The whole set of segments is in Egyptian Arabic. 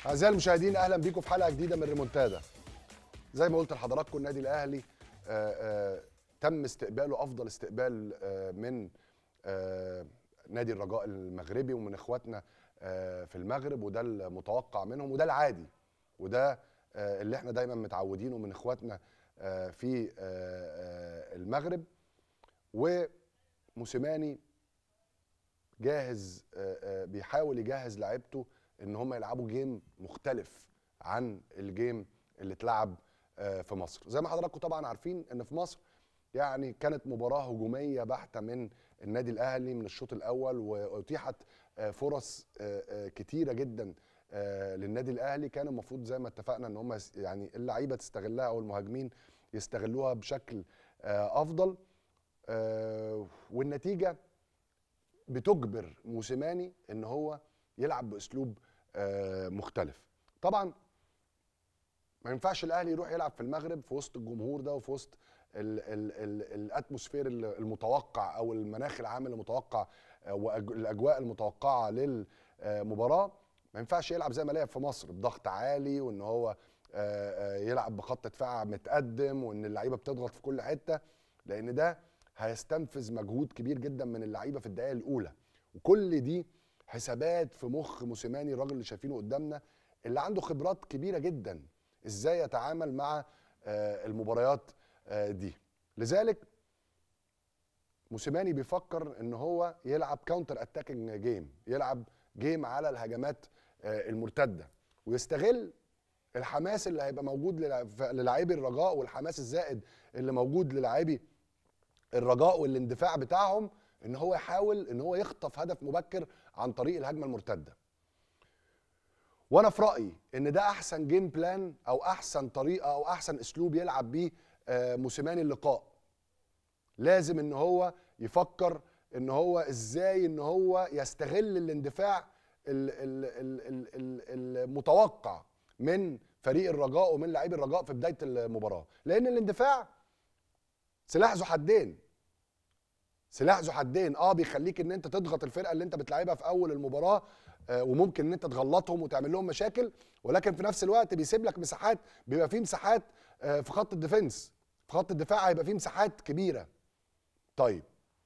أعزائي المشاهدين أهلا بيكم في حلقة جديدة من ريمونتادا. زي ما قلت لحضراتكم النادي الأهلي آه، آه، تم استقباله أفضل استقبال آه، من آه، نادي الرجاء المغربي ومن إخواتنا آه، في المغرب وده المتوقع منهم وده العادي وده آه، اللي احنا دايما متعودينه من إخواتنا آه، في آه، آه، المغرب وموسيماني جاهز آه، آه، بيحاول يجهز لعيبته ان هم يلعبوا جيم مختلف عن الجيم اللي اتلعب آه، في مصر زي ما حضراتكم طبعا عارفين ان في مصر يعني كانت مباراة هجومية بحتة من النادي الأهلي من الشوط الأول وأتيحت آه، فرص آه، آه، كتيرة جدا آه، للنادي الأهلي كان المفروض زي ما اتفقنا ان هم يس- يعني اللعيبة تستغلها أو المهاجمين يستغلوها بشكل آه، أفضل آه، والنتيجة بتجبر موسيماني ان هو يلعب باسلوب آه، مختلف طبعا ما ينفعش الاهلي يروح يلعب في المغرب في وسط الجمهور ده وفي وسط ال ال ال الاتموسفير ال- المتوقع او المناخ العام المتوقع آه، والاجواء المتوقعه للمباراه ما ينفعش يلعب زي ما لعب في مصر بضغط عالي وان هو آه، آه، يلعب بخط دفاع متقدم وان اللعيبه بتضغط في كل حته لان ده هيستنفذ مجهود كبير جدا من اللعيبه في الدقائق الاولى وكل دي حسابات في مخ موسيماني الراجل اللي شايفينه قدامنا اللي عنده خبرات كبيره جدا ازاي يتعامل مع آه، المباريات آه، دي لذلك موسيماني بيفكر ان هو يلعب كاونتر اتاكينج جيم يلعب جيم على الهجمات آه، المرتده ويستغل الحماس اللي هيبقى موجود للع- ف- للاعبي الرجاء والحماس الزائد اللي موجود للاعبي الرجاء والاندفاع بتاعهم ان هو يحاول ان هو يخطف هدف مبكر عن طريق الهجمه المرتده وانا في رايي ان ده احسن جيم بلان او احسن طريقه او احسن اسلوب يلعب بيه آه، موسيماني اللقاء لازم ان هو يفكر ان هو ازاي ان هو يستغل الاندفاع ال- ال- ال- ال- ال- المتوقع من فريق الرجاء ومن لاعبي الرجاء في بدايه المباراه لان الاندفاع سلاح ذو حدين سلاح ذو حدين اه بيخليك ان انت تضغط الفرقه اللي انت بتلعبها في اول المباراه آه وممكن ان انت تغلطهم وتعمل لهم مشاكل ولكن في نفس الوقت بيسيب لك مساحات بيبقى فيه مساحات آه في خط الديفنس في خط الدفاع هيبقى فيه مساحات كبيره طيب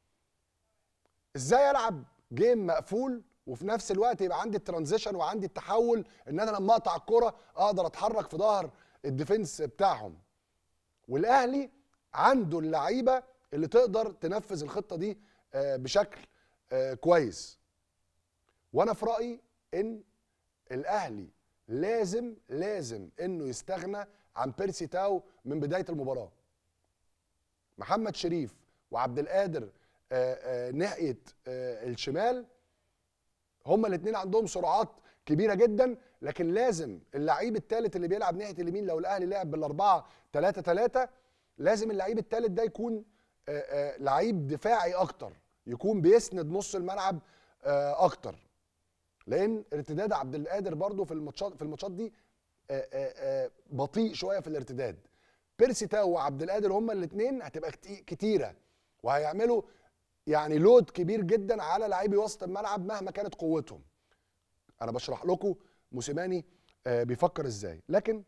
ازاي العب جيم مقفول وفي نفس الوقت يبقى عندي الترانزيشن وعندي التحول ان انا لما اقطع الكره اقدر اتحرك في ظهر الديفنس بتاعهم والاهلي عنده اللعيبه اللي تقدر تنفذ الخطه دي آه، بشكل آه، كويس وانا في رايي ان الاهلي لازم لازم انه يستغنى عن بيرسي تاو من بدايه المباراه محمد شريف وعبد القادر آه، آه، ناحيه آه، الشمال هما الاثنين عندهم سرعات كبيره جدا لكن لازم اللعيب الثالث اللي بيلعب ناحيه اليمين لو الاهلي لعب بالاربعه 3 3 لازم اللعيب الثالث ده يكون آه، آه، لعيب دفاعي اكتر يكون بيسند نص الملعب آه، اكتر لان ارتداد عبد القادر برضو في الماتشات في الماتشات دي آه، آه، آه، بطيء شويه في الارتداد بيرسي تاو وعبد القادر هما الاثنين هتبقى كتي- كتيره وهيعملوا يعني لود كبير جدا على لاعبي وسط الملعب مهما كانت قوتهم انا بشرح لكم موسيماني آه، بيفكر ازاي لكن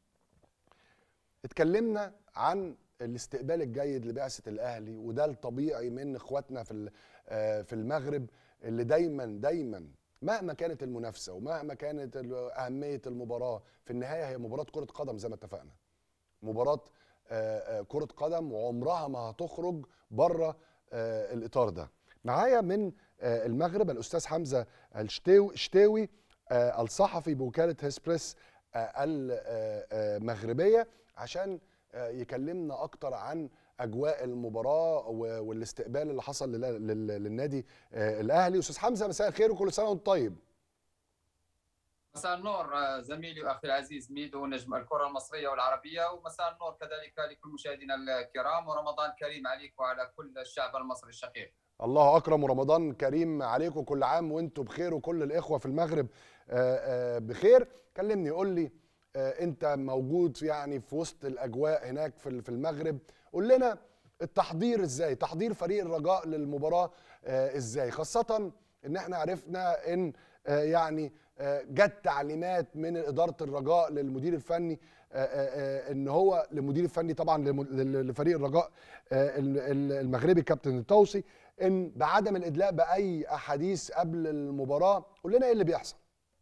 اتكلمنا عن الاستقبال الجيد لبعثه الاهلي وده الطبيعي من اخواتنا في ال- آه، في المغرب اللي دايما دايما مهما كانت المنافسه ومهما كانت ال- اهميه المباراه في النهايه هي مباراه كره قدم زي ما اتفقنا مباراه آه، آه، كره قدم وعمرها ما هتخرج بره آه، الاطار ده معايا من آه، المغرب الاستاذ حمزه الشتاوي شتاوي آه، الصحفي بوكاله هيسبريس آه، المغربيه عشان آه، يكلمنا اكتر عن اجواء المباراه و- والاستقبال اللي حصل لل- لل- للنادي آه، الاهلي استاذ حمزه مساء الخير وكل سنه وانت طيب مساء النور آه، زميلي واخي العزيز ميدو نجم الكره المصريه والعربيه ومساء النور كذلك لكل مشاهدينا الكرام ورمضان كريم عليك وعلى كل الشعب المصري الشقيق. الله اكرم ورمضان كريم عليكم كل عام وانتم بخير وكل الاخوه في المغرب آه، آه، بخير كلمني قول لي آه، انت موجود يعني في وسط الاجواء هناك في في المغرب قول لنا التحضير ازاي تحضير فريق الرجاء للمباراه آه، ازاي خاصه ان احنا عرفنا ان آه، يعني آه، جت تعليمات من اداره الرجاء للمدير الفني آه، آه، آه، ان هو للمدير الفني طبعا لم- لل- لفريق الرجاء آه، ال- ال- المغربي كابتن التوسي ان بعدم الادلاء باي احاديث قبل المباراه قول لنا ايه اللي بيحصل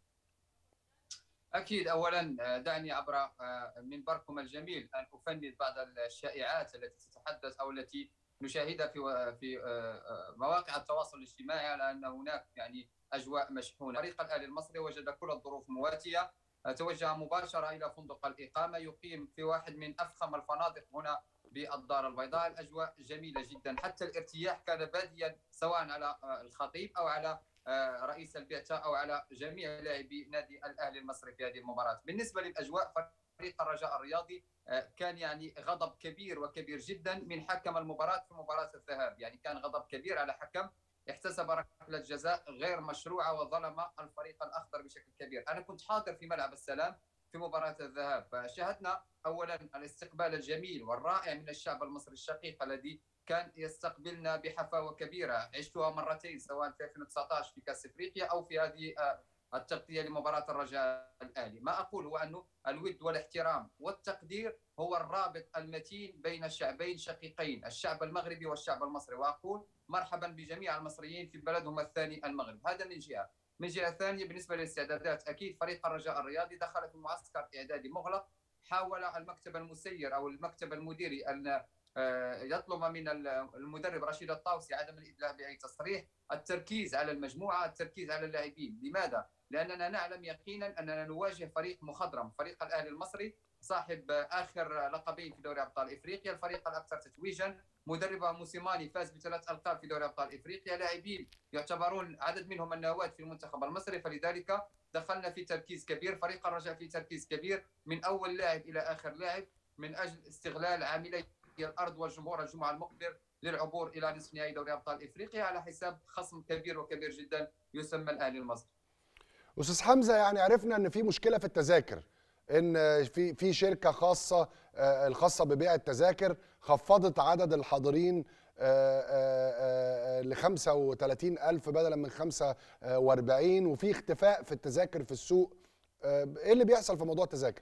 اكيد اولا آه، دعني عبر آه، منبركم الجميل ان افند بعض الشائعات التي تتحدث او التي نشاهدها في في آه، آه، مواقع التواصل الاجتماعي على ان هناك يعني اجواء مشحونه فريق الاهلي المصري وجد كل الظروف مواتيه آه، توجه مباشره الى فندق الاقامه يقيم في واحد من افخم الفنادق هنا بالدار البيضاء الاجواء جميله جدا حتى الارتياح كان باديا سواء على آه، الخطيب او على آه، رئيس البعثه او على جميع لاعبي نادي الاهلي المصري في هذه المباراه بالنسبه للاجواء فريق الرجاء الرياضي آه، كان يعني غضب كبير وكبير جدا من حكم المباراه في مباراه الذهاب يعني كان غضب كبير على حكم احتسب ركله جزاء غير مشروعه وظلم الفريق الاخضر بشكل كبير انا كنت حاضر في ملعب السلام في مباراه الذهاب فشاهدنا اولا الاستقبال الجميل والرائع من الشعب المصري الشقيق الذي كان يستقبلنا بحفاوه كبيره عشتها مرتين سواء في 2019 في كاس افريقيا او في هذه آه، التغطيه لمباراه الرجاء الاهلي، ما اقول هو انه الود والاحترام والتقدير هو الرابط المتين بين الشعبين شقيقين، الشعب المغربي والشعب المصري، واقول مرحبا بجميع المصريين في بلدهم الثاني المغرب، هذا من جهه، من جهه ثانيه بالنسبه للاستعدادات اكيد فريق الرجاء الرياضي دخل في معسكر اعدادي مغلق، حاول المكتب المسير او المكتب المديري ان آه، يطلب من المدرب رشيد الطاوسي عدم الادلاء باي تصريح التركيز على المجموعه التركيز على اللاعبين لماذا لاننا نعلم يقينا اننا نواجه فريق مخضرم فريق الاهلي المصري صاحب اخر لقبين في دوري ابطال افريقيا الفريق الاكثر تتويجا مدربه موسيماني فاز بثلاث القاب في دوري ابطال افريقيا لاعبين يعتبرون عدد منهم النواه في المنتخب المصري فلذلك دخلنا في تركيز كبير فريق الرجاء في تركيز كبير من اول لاعب الى اخر لاعب من اجل استغلال عاملي الارض والجمهور الجمعه المقبل للعبور الى نصف نهائي دوري ابطال افريقيا على حساب خصم كبير وكبير جدا يسمى الاهلي المصري. استاذ حمزه يعني عرفنا ان في مشكله في التذاكر ان في في شركه خاصه آه، الخاصه ببيع التذاكر خفضت عدد الحاضرين ل 35 ألف بدلا من 45 وفي اختفاء في التذاكر في السوق آه، ايه اللي بيحصل في موضوع التذاكر؟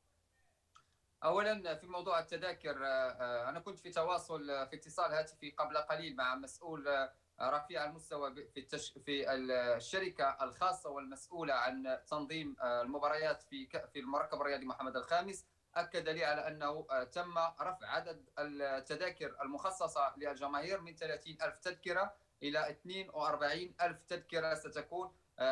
اولا في موضوع التذاكر آه، آه، انا كنت في تواصل آه، في اتصال هاتفي قبل قليل مع مسؤول آه، رفيع المستوى ب- في التش... في الشركه الخاصه والمسؤوله عن تنظيم آه، المباريات في ك... في المركب الرياضي محمد الخامس اكد لي على انه آه، تم رفع عدد التذاكر المخصصه للجماهير من 30 الف تذكره الى 42 الف تذكره ستكون آه،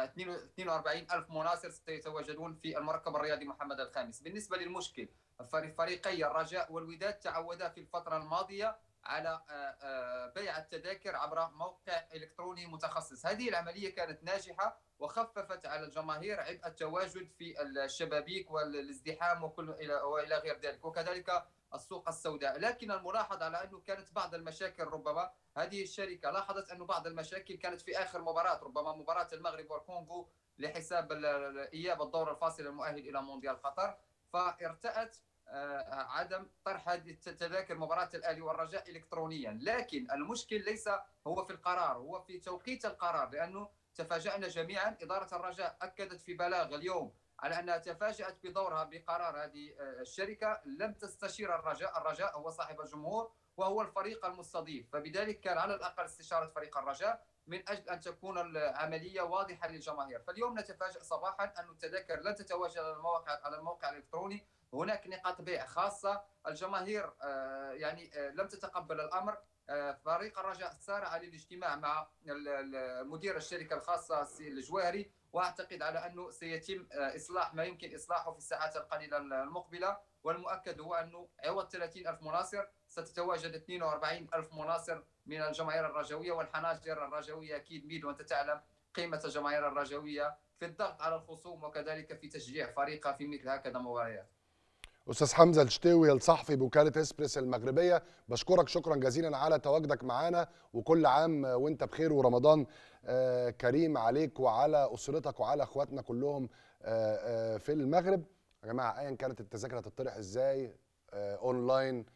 42 الف مناصر سيتواجدون في المركب الرياضي محمد الخامس بالنسبه للمشكل فري- فريقي الرجاء والوداد تعودا في الفترة الماضية على آه، آه، بيع التذاكر عبر موقع إلكتروني متخصص هذه العملية كانت ناجحة وخففت على الجماهير عبء التواجد في الشبابيك والازدحام وكل إلى وإلى غير ذلك وكذلك السوق السوداء لكن الملاحظ على أنه كانت بعض المشاكل ربما هذه الشركة لاحظت أنه بعض المشاكل كانت في آخر مباراة ربما مباراة المغرب والكونغو لحساب ال- ال- إياب الدور الفاصل المؤهل إلى مونديال قطر فارتأت آه، عدم طرح هذه التذاكر مباراة الأهلي والرجاء إلكترونيا لكن المشكل ليس هو في القرار هو في توقيت القرار لأنه تفاجأنا جميعا إدارة الرجاء أكدت في بلاغ اليوم على أنها تفاجأت بدورها بقرار هذه آه، الشركة لم تستشير الرجاء الرجاء هو صاحب الجمهور وهو الفريق المستضيف فبذلك كان على الأقل استشارة فريق الرجاء من أجل أن تكون العملية واضحة للجماهير فاليوم نتفاجأ صباحا أن التذاكر لن تتواجد على المواقع على الموقع الإلكتروني هناك نقاط بيع خاصة الجماهير آه، يعني آه، لم تتقبل الأمر آه، فريق الرجاء سارع للاجتماع مع ال- ال- مدير الشركة الخاصة السي الجواهري وأعتقد على أنه سيتم آه، إصلاح ما يمكن إصلاحه في الساعات القليلة المقبلة والمؤكد هو أنه عوض 30 ألف مناصر ستتواجد 42 ألف مناصر من الجماهير الرجوية والحناجر الرجوية أكيد ميد وأنت تعلم قيمة الجماهير الرجوية في الضغط على الخصوم وكذلك في تشجيع فريقها في مثل هكذا مباريات استاذ حمزه الشتاوي الصحفي بوكاله اسبريس المغربيه بشكرك شكرا جزيلا على تواجدك معانا وكل عام وانت بخير ورمضان آه، كريم عليك وعلى اسرتك وعلى اخواتنا كلهم آه، آه، في المغرب يا جماعه ايا كانت التذاكر هتطرح ازاي آه، اونلاين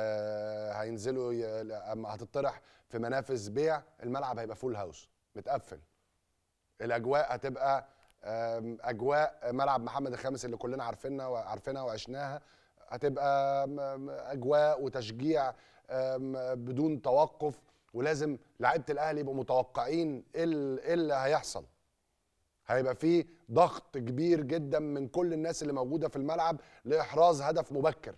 آه، هينزلوا ي- اما هتطرح في منافذ بيع الملعب هيبقى فول هاوس متقفل الاجواء هتبقى آم، اجواء ملعب محمد الخامس اللي كلنا عارفينها وعارفينها وعشناها هتبقى م- م- اجواء وتشجيع آم، بدون توقف ولازم لعيبه الاهلي يبقوا متوقعين ايه ال- إيه اللي هيحصل هيبقى في ضغط كبير جدا من كل الناس اللي موجوده في الملعب لاحراز هدف مبكر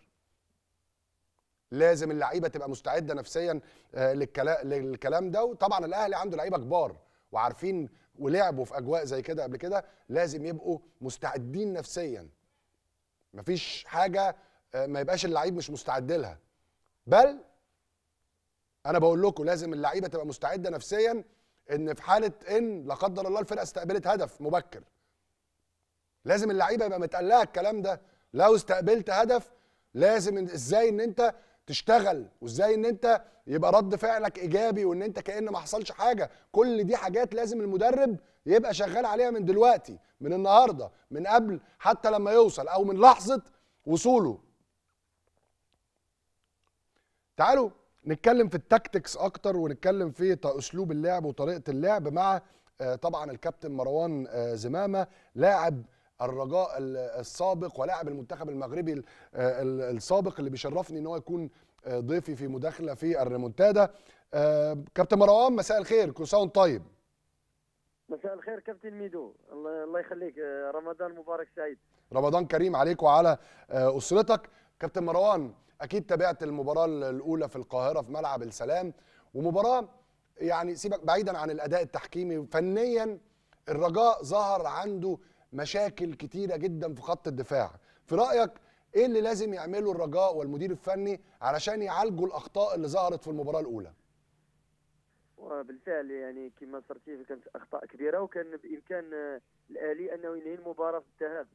لازم اللعيبه تبقى مستعده نفسيا آه، للكلا- للكلام ده وطبعا الاهلي عنده لعيبه كبار وعارفين ولعبوا في اجواء زي كده قبل كده لازم يبقوا مستعدين نفسيا مفيش حاجه آه، ما يبقاش اللعيب مش مستعد لها بل انا بقول لكم لازم اللعيبه تبقى مستعده نفسيا ان في حاله ان لا قدر الله الفرقه استقبلت هدف مبكر لازم اللعيبه يبقى متقلقه الكلام ده لو استقبلت هدف لازم إن- ازاي ان انت تشتغل وازاي ان انت يبقى رد فعلك ايجابي وان انت كأن ما حصلش حاجه كل دي حاجات لازم المدرب يبقى شغال عليها من دلوقتي من النهارده من قبل حتى لما يوصل او من لحظه وصوله تعالوا نتكلم في التاكتكس اكتر ونتكلم في ط- اسلوب اللعب وطريقه اللعب مع آه، طبعا الكابتن مروان آه، زمامه لاعب الرجاء ال- السابق ولاعب المنتخب المغربي ال- آه، ال- السابق اللي بيشرفني ان هو يكون آه، ضيفي في مداخله في الريمونتادا آه، كابتن مروان مساء الخير كل سنه وانت طيب مساء الخير كابتن ميدو الله الله يخليك آه، رمضان مبارك سعيد رمضان كريم عليك وعلى آه، اسرتك كابتن مروان اكيد تابعت المباراه الاولى في القاهره في ملعب السلام ومباراه يعني سيبك بعيدا عن الاداء التحكيمي فنيا الرجاء ظهر عنده مشاكل كتيره جدا في خط الدفاع في رايك ايه اللي لازم يعمله الرجاء والمدير الفني علشان يعالجوا الاخطاء اللي ظهرت في المباراه الاولى وبالفعل يعني كما صرتي كانت اخطاء كبيره وكان بامكان آه، الاهلي انه ينهي المباراه في الذهاب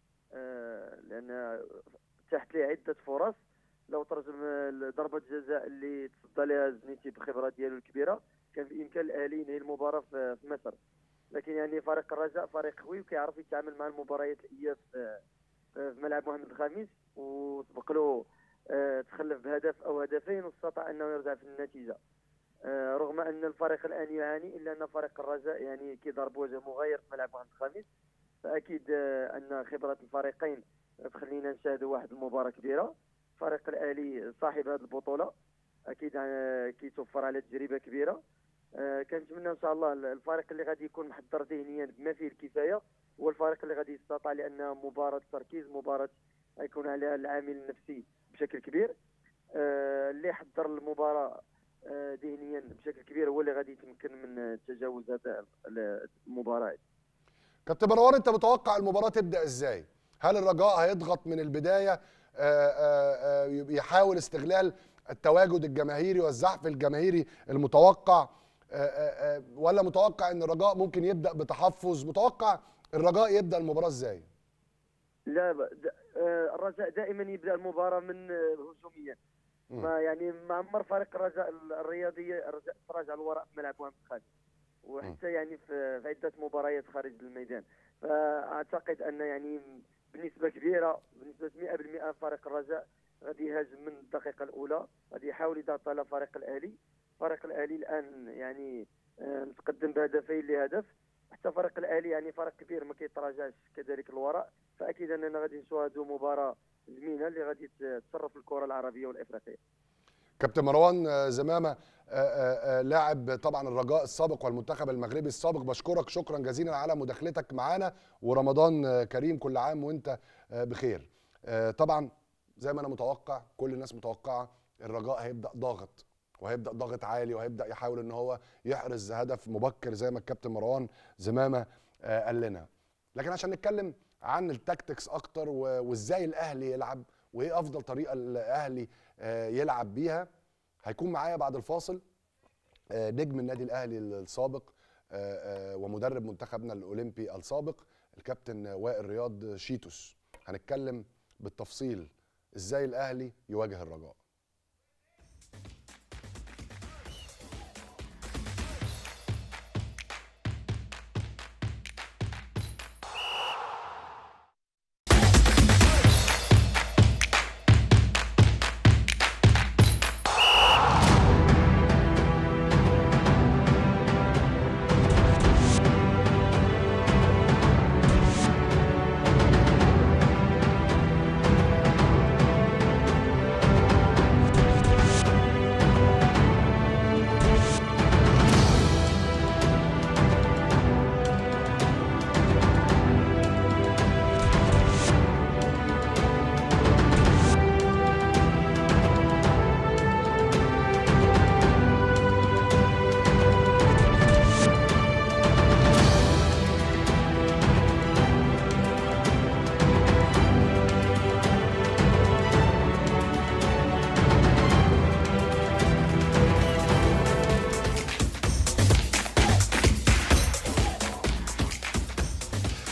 آه، لان تحت ليه عده فرص لو ترجم آه، ضربه جزاء اللي تصدى لها زنيتي بالخبره ديالو الكبيره كان بامكان الاهلي ينهي المباراه في في مصر لكن يعني فريق الرجاء فريق قوي وكيعرف يتعامل مع المباريات الاياب في في ملعب محمد الخامس وسبق له آه، تخلف بهدف او هدفين واستطاع انه يرجع في النتيجه آه، رغم ان الفريق الان يعاني الا ان فريق الرجاء يعني كيضرب وجه مغاير في ملعب محمد الخامس فاكيد آه، ان خبره الفريقين تخلينا نشاهدوا واحد المباراه كبيره فريق الاهلي صاحب هذه البطوله اكيد آه، كيتوفر على تجربه كبيره آه، كنتمنى ان شاء الله الفريق اللي غادي يكون محضر ذهنيا بما فيه الكفايه هو الفريق اللي غادي يستطيع لان مباراه تركيز مباراه يكون عليها العامل النفسي بشكل كبير آه، اللي حضر المباراه آه، ذهنيا بشكل كبير هو اللي غادي يتمكن من تجاوز هذا المباراه كابتن مروان انت متوقع المباراه تبدا ازاي؟ هل الرجاء هيضغط من البدايه آه، آه، آه، يحاول استغلال التواجد الجماهيري والزحف الجماهيري المتوقع آه، آه، آه، ولا متوقع ان الرجاء ممكن يبدا بتحفظ؟ متوقع الرجاء يبدا المباراه ازاي؟ لا ب- د- آه، الرجاء دائما يبدا المباراه من آه، هجوميا مم. ما يعني ما عمر فريق الرجاء الرياضيه الرجاء تراجع للوراء في ملعب محمد الخالد وحتى يعني في في عده مباريات خارج الميدان فاعتقد ان يعني بنسبه كبيره بنسبه 100% فريق الرجاء غادي يهاجم من الدقيقه الاولى غادي يحاول يضغط على فريق الاهلي فريق الاهلي الان يعني آه، متقدم بهدفين لهدف حتى فريق الاهلي يعني فريق كبير ما كيتراجعش كذلك الوراء فاكيد اننا غادي نشاهدوا مباراه زمينه اللي غادي تشرف الكره العربيه والافريقيه كابتن مروان آه، زمامه آه، آه، آه، لاعب طبعا الرجاء السابق والمنتخب المغربي السابق بشكرك شكرا جزيلا على مداخلتك معانا ورمضان آه، كريم كل عام وانت آه، بخير آه، طبعا زي ما انا متوقع كل الناس متوقعه الرجاء هيبدا ضاغط وهيبدا ضاغط عالي وهيبدا يحاول ان هو يحرز هدف مبكر زي ما الكابتن مروان زمامه آه، قال لنا لكن عشان نتكلم عن التاكتكس اكتر و- وازاي الاهلي يلعب وايه افضل طريقه الاهلي آه، يلعب بيها هيكون معايا بعد الفاصل آه، نجم النادي الاهلي السابق آه، آه، ومدرب منتخبنا الاولمبي السابق الكابتن وائل رياض شيتوس هنتكلم بالتفصيل ازاي الاهلي يواجه الرجاء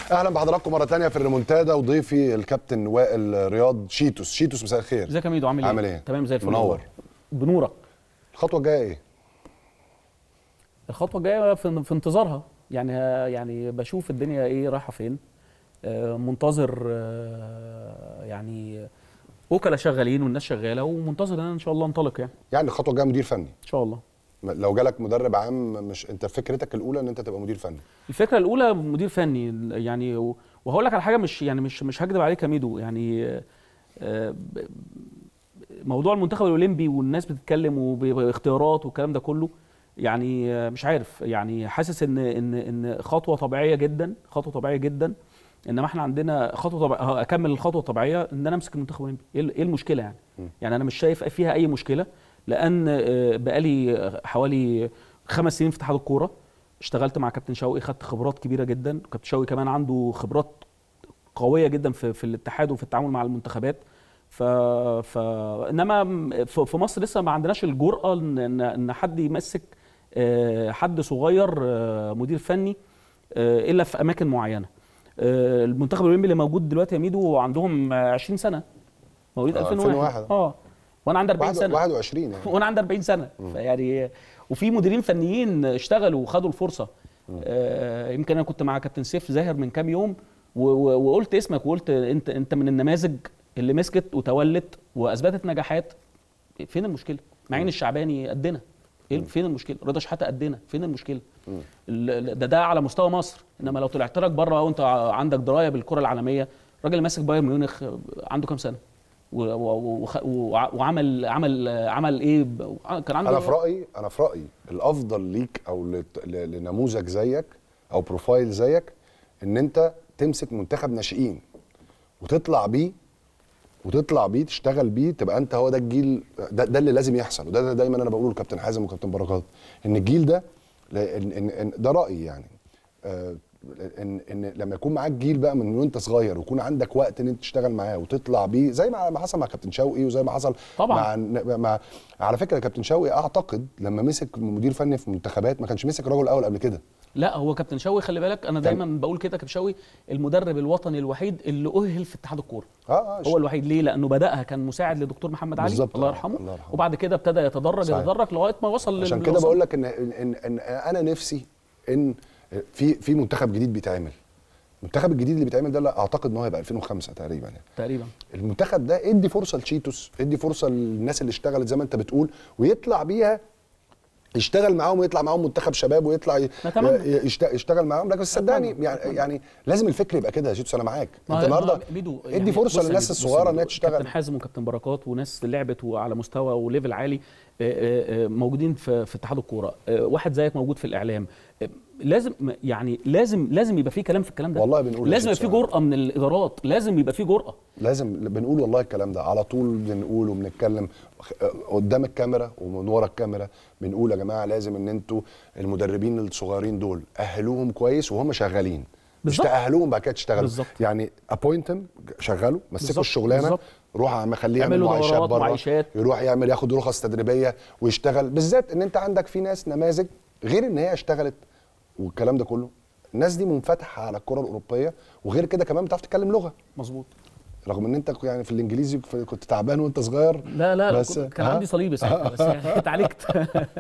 اهلا بحضراتكم مره تانية في الريمونتادا وضيفي الكابتن وائل رياض شيتوس شيتوس مساء الخير ازيك يا ميدو عامل ايه؟ عامل ايه؟ تمام زي الفل منور. والله. بنورك الخطوه الجايه ايه الخطوه الجايه في, في انتظارها يعني يعني بشوف الدنيا ايه رايحه فين آه، منتظر آه، يعني وكلاء شغالين والناس شغاله ومنتظر ان انا ان شاء الله انطلق يعني يعني الخطوه الجايه مدير فني ان شاء الله م- لو جالك مدرب عام مش انت فكرتك الاولى ان انت تبقى مدير فني الفكره الاولى مدير فني يعني و- وهقول لك على حاجه مش يعني مش مش هكدب عليك يا ميدو يعني آه، آه، ب- موضوع المنتخب الاولمبي والناس بتتكلم وباختيارات والكلام ده كله يعني آه، مش عارف يعني حاسس ان ان ان خطوه طبيعيه جدا خطوه طبيعيه جدا انما احنا عندنا خطوه طبيعيه اكمل الخطوه الطبيعيه ان انا امسك المنتخب الاولمبي ايه ال- إيه المشكله يعني م. يعني انا مش شايف فيها اي مشكله لان آه، بقالي حوالي خمس سنين في اتحاد الكوره اشتغلت مع كابتن شوقي خدت خبرات كبيره جدا كابتن شوقي كمان عنده خبرات قويه جدا في في الاتحاد وفي التعامل مع المنتخبات ف... ف... انما م- ف- في مصر لسه ما عندناش الجرأه ان ان إن حد يمسك آه، حد صغير آه، مدير فني آه، الا في اماكن معينه آه، المنتخب الاولمبي اللي موجود دلوقتي يا ميدو عندهم آه، 20 سنه مواليد آه، 2001 2001. اه وانا عندي 40 واحد- سنه 21 يعني وانا عندي 40 سنه فيعني وفي مديرين فنيين اشتغلوا وخدوا الفرصه آه يمكن انا كنت مع كابتن سيف زاهر من كام يوم و- و- وقلت اسمك وقلت انت انت من النماذج اللي مسكت وتولت واثبتت نجاحات فين المشكله؟ معين الشعباني قدنا إيه فين المشكله؟ رضا شحاته قدنا فين المشكله؟ ال- ال- ده ده على مستوى مصر انما لو طلعت لك بره وانت ع- عندك درايه بالكره العالميه الراجل اللي ماسك بايرن ميونخ عنده كام سنه؟ و- و- وخ- وع- وعمل عمل عمل ايه ب- كان عنده انا في رايي انا في رايي الافضل ليك او لت- ل- لنموذج زيك او بروفايل زيك ان انت تمسك منتخب ناشئين وتطلع بيه وتطلع بيه تشتغل بيه تبقى انت هو ده الجيل ده, ده اللي لازم يحصل وده, ده دايما انا بقوله لكابتن حازم وكابتن بركات ان الجيل ده ل- إن إن إن ده رايي يعني آه، ان ان لما يكون معاك جيل بقى من وانت صغير ويكون عندك وقت ان انت تشتغل معاه وتطلع بيه زي ما ما حصل مع كابتن شوقي وزي ما حصل طبعاً. مع مع على فكره كابتن شوقي اعتقد لما مسك مدير فني في منتخبات ما كانش مسك رجل اول قبل كده لا هو كابتن شوقي خلي بالك انا دايما بقول كده كابتن شوقي المدرب الوطني الوحيد اللي اهل في اتحاد الكوره اه اه هو الوحيد ليه لانه بداها كان مساعد لدكتور محمد علي بالظبط، الله آه، يرحمه الله يرحمه. وبعد كده ابتدى يتدرج صحيح. يتدرج لغايه ما وصل عشان لل- كده وصل. بقول لك ان ان ان انا نفسي ان في في منتخب جديد بيتعمل المنتخب الجديد اللي بيتعمل ده لا اعتقد ان هو هيبقى 2005 تقريبا يعني تقريبا المنتخب ده ادي فرصه لشيتوس ادي فرصه للناس اللي اشتغلت زي ما انت بتقول ويطلع بيها يشتغل معاهم ويطلع معاهم منتخب شباب ويطلع ي- نتمنى. ي- يشت- يشتغل معاهم لكن صدقني يعني يعني لازم الفكر يبقى كده يا شيتوس انا معاك ما انت هي- النهارده ما بيدو ادي يعني فرصه بص يا للناس ميدو، بص يا الصغيره ميدو، انها تشتغل كابتن حازم وكابتن بركات وناس لعبت وعلى مستوى وليفل عالي آه، آه، آه، موجودين في في اتحاد الكوره آه، واحد زيك موجود في الاعلام آه، لازم يعني لازم لازم يبقى في كلام في الكلام ده والله بنقول يا لازم يبقى في شيخ جرأه من الادارات لازم يبقى في جرأه لازم بنقول والله الكلام ده على طول بنقول وبنتكلم خ- قدام الكاميرا ومن ورا الكاميرا بنقول يا جماعه لازم ان انتوا المدربين الصغيرين دول اهلوهم كويس وهم شغالين مش بالظبط. تاهلوهم بعد كده تشتغلوا بالظبط. يعني ابوينتم شغلوا مسكوا بالظبط. الشغلانه بالظبط. روح عم خليه يعمل اعملوا معايشات دورات بره ومعايشات. يروح يعمل ياخد رخص تدريبيه ويشتغل بالذات ان انت عندك في ناس نماذج غير ان هي اشتغلت والكلام ده كله الناس دي منفتحه على الكره الاوروبيه وغير كده كمان بتعرف تتكلم لغه مظبوط رغم ان انت يعني في الانجليزي كنت تعبان وانت صغير لا لا لا بس- كنت- كان ها؟ عندي صليبي ساعتها بس يعني اتعالجت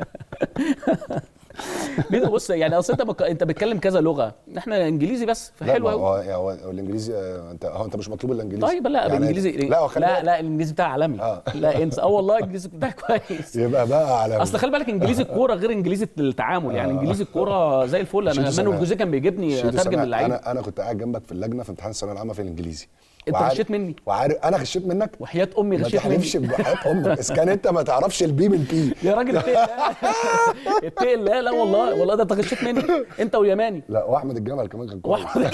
ميدو بص يعني اصل انت بك... انت بتتكلم كذا لغه احنا انجليزي بس لا فحلو ما قوي هو هو- هو الانجليزي آه، انت هو انت مش مطلوب الانجليزي طيب لا يعني الانجليزي لا هو خلي لا بالك. لا الانجليزي بتاعي عالمي آه. لا انسى اه والله الانجليزي بتاعي كويس يبقى بقى على اصل خلي بالك انجليزي الكوره غير انجليزي التعامل يعني آه. انجليزي الكوره زي الفل انا شيتوس مانو أنا- الجوزيه كان بيجيبني شيتوس اترجم أنا- للعيبه انا انا كنت قاعد جنبك في اللجنه في امتحان الثانويه العامه في الانجليزي انت وعارف- غشيت مني وعارف انا غشيت منك وحياه امي ما غشيت تحلفش مني بحياه امك اذا كان انت ما تعرفش البي من بي يا راجل اتقل الله اتقل الله لا والله والله ده انت غشيت مني انت واليماني لا واحمد الجمل كمان كان كويس واحمد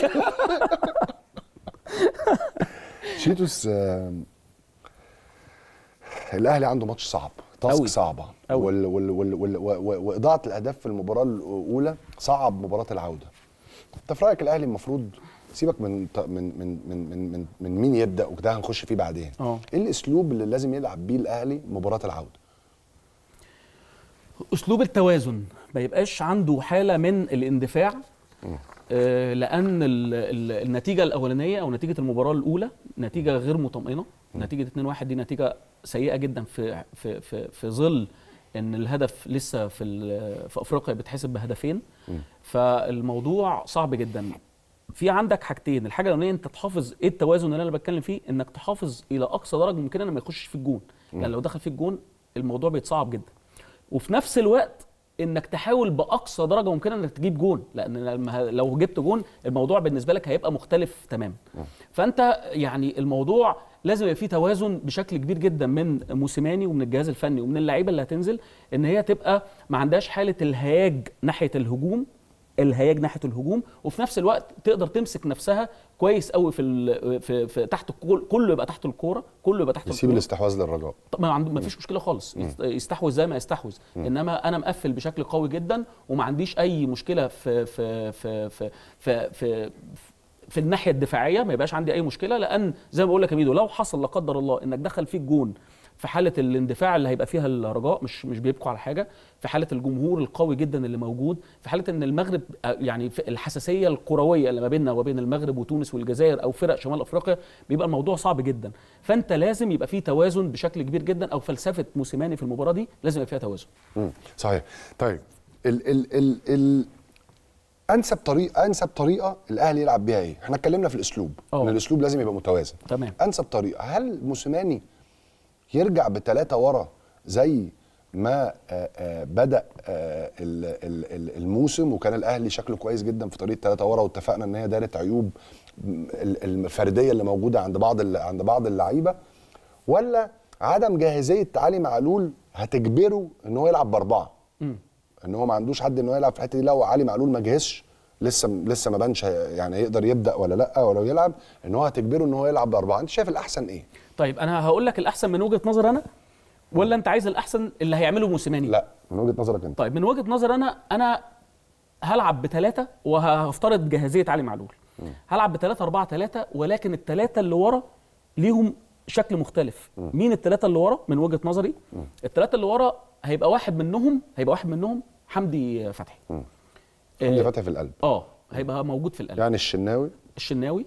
شيتوس آه، الاهلي عنده ماتش صعب تاسك أوي. صعبه أوي. وال وال وال وال و- و- واضاعه الاهداف في المباراه الاولى صعب مباراه العوده انت في رايك الاهلي المفروض سيبك من ط- من من من من من, من مين يبدا وده هنخش فيه بعدين اه ايه الاسلوب اللي لازم يلعب بيه الاهلي مباراه العوده اسلوب التوازن ما يبقاش عنده حاله من الاندفاع آه، لان ال- ال- النتيجه الاولانيه او نتيجه المباراه الاولى نتيجه غير مطمئنه نتيجه 2-1 دي نتيجه سيئه جدا في في في, في ظل ان الهدف لسه في ال- في افريقيا بيتحسب بهدفين فالموضوع صعب جدا في عندك حاجتين الحاجه الاولانيه انت تحافظ ايه التوازن اللي انا بتكلم فيه انك تحافظ الى اقصى درجه ممكنه انه ما يخشش في الجون يعني لو دخل في الجون الموضوع بيتصعب جدا وفي نفس الوقت انك تحاول باقصى درجه ممكنه انك تجيب جون لان لما لو جبت جون الموضوع بالنسبه لك هيبقى مختلف تماما فانت يعني الموضوع لازم يبقى فيه توازن بشكل كبير جدا من موسيماني ومن الجهاز الفني ومن اللعيبه اللي هتنزل ان هي تبقى ما عندهاش حاله الهياج ناحيه الهجوم الهياج ناحيه الهجوم وفي نفس الوقت تقدر تمسك نفسها كويس قوي في, ال- في, في تحت الكو- كله يبقى تحت الكوره كله يبقى تحت يسيب الكوره الاستحواذ للرجاء طب ما عنده ما فيش مشكله خالص يست- يستحوذ زي ما يستحوذ انما انا مقفل بشكل قوي جدا وما عنديش اي مشكله في في في في في, في في الناحيه الدفاعيه ما يبقاش عندي اي مشكله لان زي ما بقول لك يا ميدو لو حصل لا قدر الله انك دخل فيك جون في حاله الاندفاع اللي هيبقى فيها الرجاء مش مش بيبكوا على حاجه في حاله الجمهور القوي جدا اللي موجود في حاله ان المغرب آه، يعني في الحساسيه الكرويه اللي ما بيننا وبين المغرب وتونس والجزائر او فرق شمال افريقيا بيبقى الموضوع صعب جدا فانت لازم يبقى فيه توازن بشكل كبير جدا او فلسفه موسيماني في المباراه دي لازم يبقى فيها توازن مم. صحيح طيب ال ال ال ال انسب طريقه انسب طريقه الاهلي يلعب بيها ايه؟ احنا اتكلمنا في الاسلوب أوه. ان الاسلوب لازم يبقى متوازن تمام انسب طريقه هل موسيماني يرجع بثلاثه ورا زي ما آه، آه، بدا آه، ال- ال- ال- الموسم وكان الاهلي شكله كويس جدا في طريقه ثلاثه ورا واتفقنا ان هي دارت عيوب م- ال- الفرديه اللي موجوده عند بعض ال- عند بعض اللعيبه ولا عدم جاهزيه علي معلول هتجبره ان هو يلعب باربعه مم. ان هو ما عندوش حد ان هو يلعب في الحته دي لو علي معلول ما جهزش لسه لسه ما بانش هي- يعني هيقدر يبدا ولا لا ولو يلعب ان هو هتجبره ان هو يلعب باربعه انت شايف الاحسن ايه؟ طيب انا هقول لك الاحسن من وجهه نظر انا ولا انت عايز الاحسن اللي هيعمله موسيماني لا من وجهه نظرك انت طيب من وجهه نظر انا انا هلعب بثلاثه وهفترض جاهزيه علي معلول هلعب بثلاثه أربعة ثلاثة ولكن الثلاثه اللي ورا ليهم شكل مختلف مين الثلاثه اللي ورا من وجهه نظري الثلاثه اللي ورا هيبقى واحد منهم هيبقى واحد منهم حمدي فتحي حمدي آه، فتحي في القلب اه هيبقى موجود في القلب يعني الشناوي الشناوي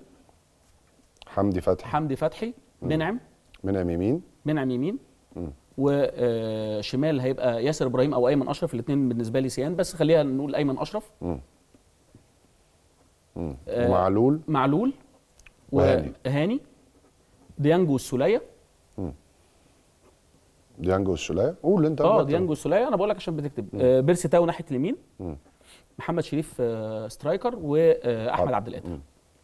حمدي فتحي حمدي فتحي منعم منعم يمين منعم يمين وشمال هيبقى ياسر ابراهيم او ايمن اشرف الاثنين بالنسبه لي سيان بس خلينا نقول ايمن اشرف مم. مم. آه، ومعلول معلول وهاني. وهاني ديانجو والسوليه ديانجو والسوليه قول انت اه دلوقتي. ديانجو والسوليه انا بقول لك عشان بتكتب آه بيرسي تاو ناحيه اليمين مم. محمد شريف آه سترايكر واحمد عبد- عبد القادر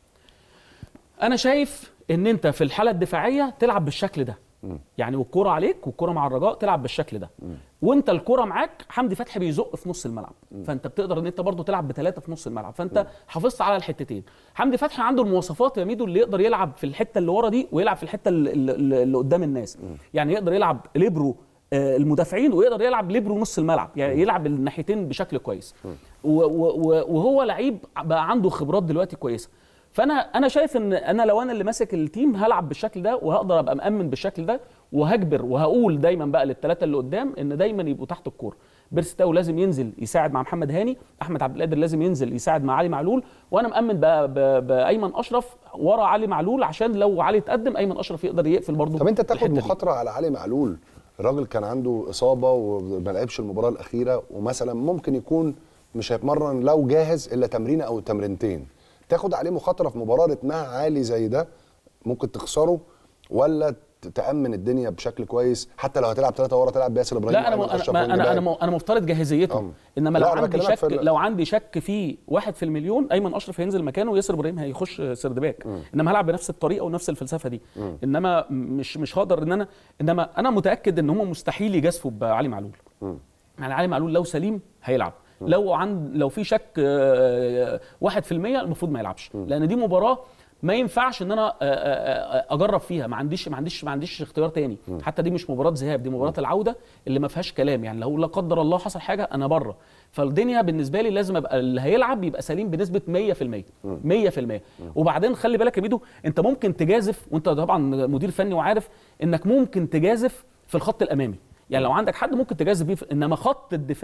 انا شايف ان انت في الحاله الدفاعيه تلعب بالشكل ده يعني والكرة عليك والكرة مع الرجاء تلعب بالشكل ده وانت الكرة معاك حمدي فتحي بيزق في نص الملعب فانت بتقدر ان انت برضو تلعب بثلاثة في نص الملعب فانت حافظت على الحتتين حمدي فتحي عنده المواصفات يا ميدو اللي يقدر يلعب في الحتة اللي ورا دي ويلعب في الحتة اللي, اللي اللي قدام الناس يعني يقدر يلعب ليبرو آه، المدافعين ويقدر يلعب ليبرو نص الملعب يعني يلعب الناحيتين بشكل كويس و- و- و- وهو لعيب بقى عنده خبرات دلوقتي كويسه فانا انا شايف ان انا لو انا اللي ماسك التيم هلعب بالشكل ده وهقدر ابقى مامن بالشكل ده وهجبر وهقول دايما بقى للثلاثه اللي قدام ان دايما يبقوا تحت الكوره بيرس تاو لازم ينزل يساعد مع محمد هاني احمد عبد القادر لازم ينزل يساعد مع علي معلول وانا مامن بقى ب- بايمن اشرف ورا علي معلول عشان لو علي اتقدم ايمن اشرف يقدر يقفل برضه طب انت تاخد الحتة دي. مخاطره على علي معلول الراجل كان عنده اصابه وما لعبش المباراه الاخيره ومثلا ممكن يكون مش هيتمرن لو جاهز الا تمرينه او تمرينتين تاخد عليه مخاطره في مباراه رتمها عالي زي ده ممكن تخسره ولا ت- تامن الدنيا بشكل كويس حتى لو هتلعب ثلاثه ورا تلعب بياسر ابراهيم لا انا وأيمن انا أشرف انا وإنجي انا, باك. أنا, أنا مفترض جاهزيته أم. انما لا، لو أنا عندي بكلمك شك في ال- لو عندي شك في واحد في المليون ايمن اشرف هينزل مكانه وياسر ابراهيم هيخش سرد باك انما هلعب بنفس الطريقه ونفس الفلسفه دي انما مش مش هقدر ان انا انما انا متاكد ان هم مستحيل يجازفوا بعلي معلول يعني علي معلول لو سليم هيلعب لو عند لو في شك آه، واحد في المية المفروض ما يلعبش لان دي مباراه ما ينفعش ان انا آه، آه، آه، اجرب فيها ما عنديش ما عنديش ما عنديش اختيار تاني حتى دي مش مباراه ذهاب دي مباراه العوده اللي ما فيهاش كلام يعني لو لا قدر الله حصل حاجه انا بره فالدنيا بالنسبه لي لازم ابقى اللي هيلعب يبقى سليم بنسبه 100% 100% وبعدين خلي بالك يا بيدو انت ممكن تجازف وانت طبعا مدير فني وعارف انك ممكن تجازف في الخط الامامي يعني لو عندك حد ممكن تجازف بيه في- انما خط الدفاع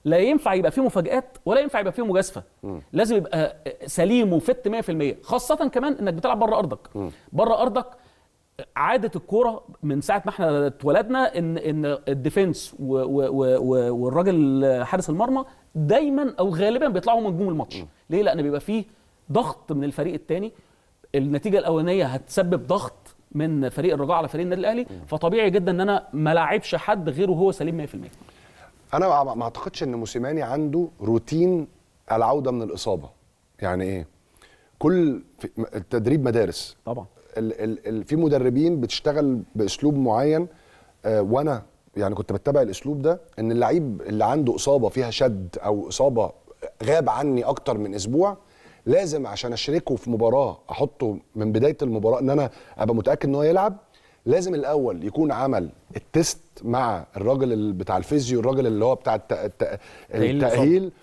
لا ينفع يبقى فيه مفاجآت ولا ينفع يبقى فيه مجازفه لازم يبقى سليم وفت 100% خاصه كمان انك بتلعب بره ارضك بره ارضك عاده الكوره من ساعه ما احنا اتولدنا ان ان الديفنس و- و- و- و- والراجل حارس المرمى دايما او غالبا بيطلعوا من نجوم الماتش ليه لان بيبقى فيه ضغط من الفريق الثاني النتيجه الاولانيه هتسبب ضغط من فريق الرجاء على فريق النادي الاهلي فطبيعي جدا ان انا ما لاعبش حد غيره وهو سليم 100% انا ما- ما اعتقدش ان موسيماني عنده روتين العوده من الاصابه يعني ايه كل في- م- التدريب مدارس طبعا ال ال ال في مدربين بتشتغل باسلوب معين آه وانا يعني كنت بتبع الاسلوب ده ان اللعيب اللي عنده اصابه فيها شد او اصابه غاب عني اكتر من اسبوع لازم عشان اشركه في مباراه احطه من بدايه المباراه ان انا ابقى متاكد ان هو يلعب لازم الاول يكون عمل التست مع الراجل ال- بتاع الفيزيو الراجل اللي هو بتاع الت- الت- تأهيل الإصابة. التاهيل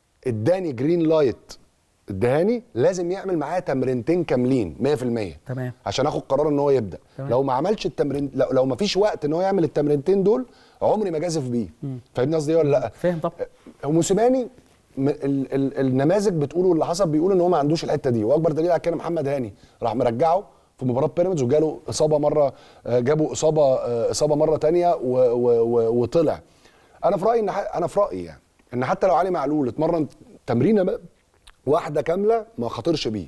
اداني جرين لايت ادهاني لازم يعمل معايا تمرينتين كاملين 100% تمام عشان اخد قرار ان هو يبدا تمام. لو ما عملش التمرين لو, لو ما فيش وقت ان هو يعمل التمرينتين دول عمري ما جازف بيه فاهمني قصدي إيه ولا لا فاهم طبعا هو موسيماني م- ال ال النماذج بتقول واللي حصل بيقول ان هو ما عندوش الحته دي واكبر دليل على كده محمد هاني راح مرجعه في مباراه بيراميدز وجاله اصابه مره آه، جابوا اصابه آه، اصابه مره تانية و و و وطلع انا في رايي ان ح- انا في رايي يعني ان حتى لو علي معلول اتمرن تمرينه ب- واحده كامله ما خاطرش بيه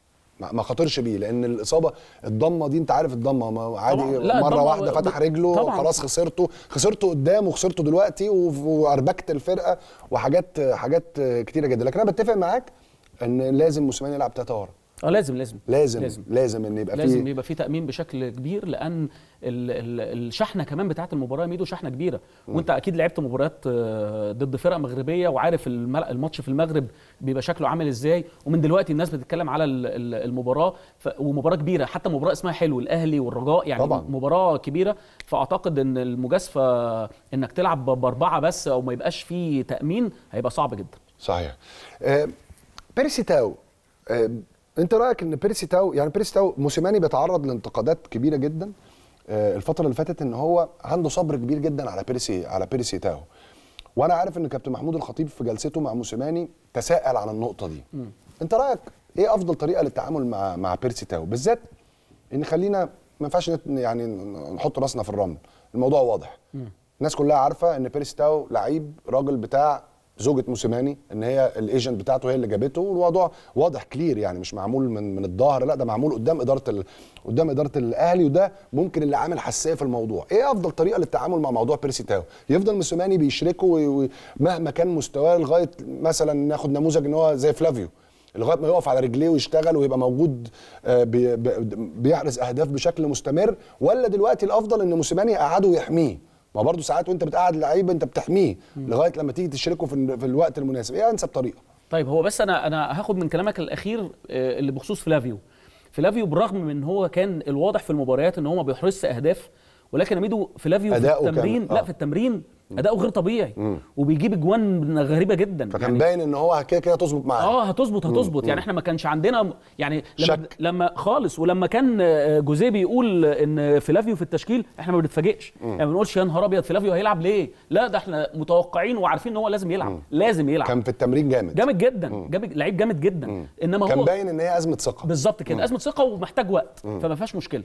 ما ما خاطرش بيه لان الاصابه الضمه دي انت عارف الضمه ما عادي طبعاً. لا، مره الضمة واحده ب- فتح رجله طبعاً. خلاص خسرته خسرته قدام وخسرته دلوقتي و- واربكت الفرقه وحاجات حاجات كتيره جدا لكن انا بتفق معاك ان لازم موسيماني يلعب ثلاثه ورا اه لازم لازم لازم لازم. لازم, لازم ان يبقى لازم في يبقى في تامين بشكل كبير لان ال ال الشحنه كمان بتاعه المباراه ميدو شحنه كبيره وانت اكيد لعبت مباريات آه، ضد فرق مغربيه وعارف المل- الماتش في المغرب بيبقى شكله عامل ازاي ومن دلوقتي الناس بتتكلم على ال- ال- المباراه ف ومباراه كبيره حتى مباراه اسمها حلو الاهلي والرجاء يعني طبعاً. مباراه كبيره فاعتقد ان المجازفه انك تلعب ب- باربعه بس او ما يبقاش فيه تامين هيبقى صعب جدا صحيح آه بيرسي تاو آه انت رايك ان بيرسي تاو يعني بيرسي تاو موسيماني بيتعرض لانتقادات كبيره جدا آه الفتره اللي فاتت ان هو عنده صبر كبير جدا على بيرسي على بيرسي تاو وانا عارف ان كابتن محمود الخطيب في جلسته مع موسيماني تساءل عن النقطه دي انت رايك ايه افضل طريقه للتعامل مع مع بيرسي تاو بالذات ان خلينا ما ينفعش نت- يعني نحط راسنا في الرمل الموضوع واضح الناس كلها عارفه ان بيرسي تاو لعيب راجل بتاع زوجة موسيماني ان هي الايجنت بتاعته هي اللي جابته والموضوع واضح كلير يعني مش معمول من من الظهر لا ده معمول قدام اداره ال... قدام اداره الاهلي وده ممكن اللي عامل حساسيه في الموضوع ايه افضل طريقه للتعامل مع موضوع بيرسي تاو يفضل موسيماني بيشركه وي- وي- مهما كان مستواه لغايه مثلا ناخد نموذج ان هو زي فلافيو لغايه ما يقف على رجليه ويشتغل ويبقى موجود آه، بي- بي- بيحرز اهداف بشكل مستمر ولا دلوقتي الافضل ان موسيماني يقعده ويحميه ما برضه ساعات وانت بتقعد لعيب انت بتحميه لغايه لما تيجي تشركه في, ال- في الوقت المناسب ايه انسب طريقه طيب هو بس انا انا هاخد من كلامك الاخير آه، اللي بخصوص فلافيو فلافيو بالرغم من ان هو كان الواضح في المباريات ان هو ما بيحرزش اهداف ولكن يا ميدو فلافيو في أداؤه كان- التمرين آه. لا في التمرين اداؤه غير طبيعي وبيجيب اجوان غريبه جدا فكان باين ان هو كده كده تظبط معاه اه هتظبط هتظبط يعني احنا ما كانش عندنا يعني لما شك. لما خالص ولما كان آه، جوزيه بيقول ان فلافيو في التشكيل احنا ما بنتفاجئش يعني ما بنقولش يا نهار ابيض فلافيو هيلعب ليه لا ده احنا متوقعين وعارفين ان هو لازم يلعب لازم يلعب كان في التمرين جامد جامد جدا جامد لعيب جامد جدا انما كان هو باين ان هي ازمه ثقه بالظبط كده ازمه ثقه ومحتاج وقت فما فيهاش مشكله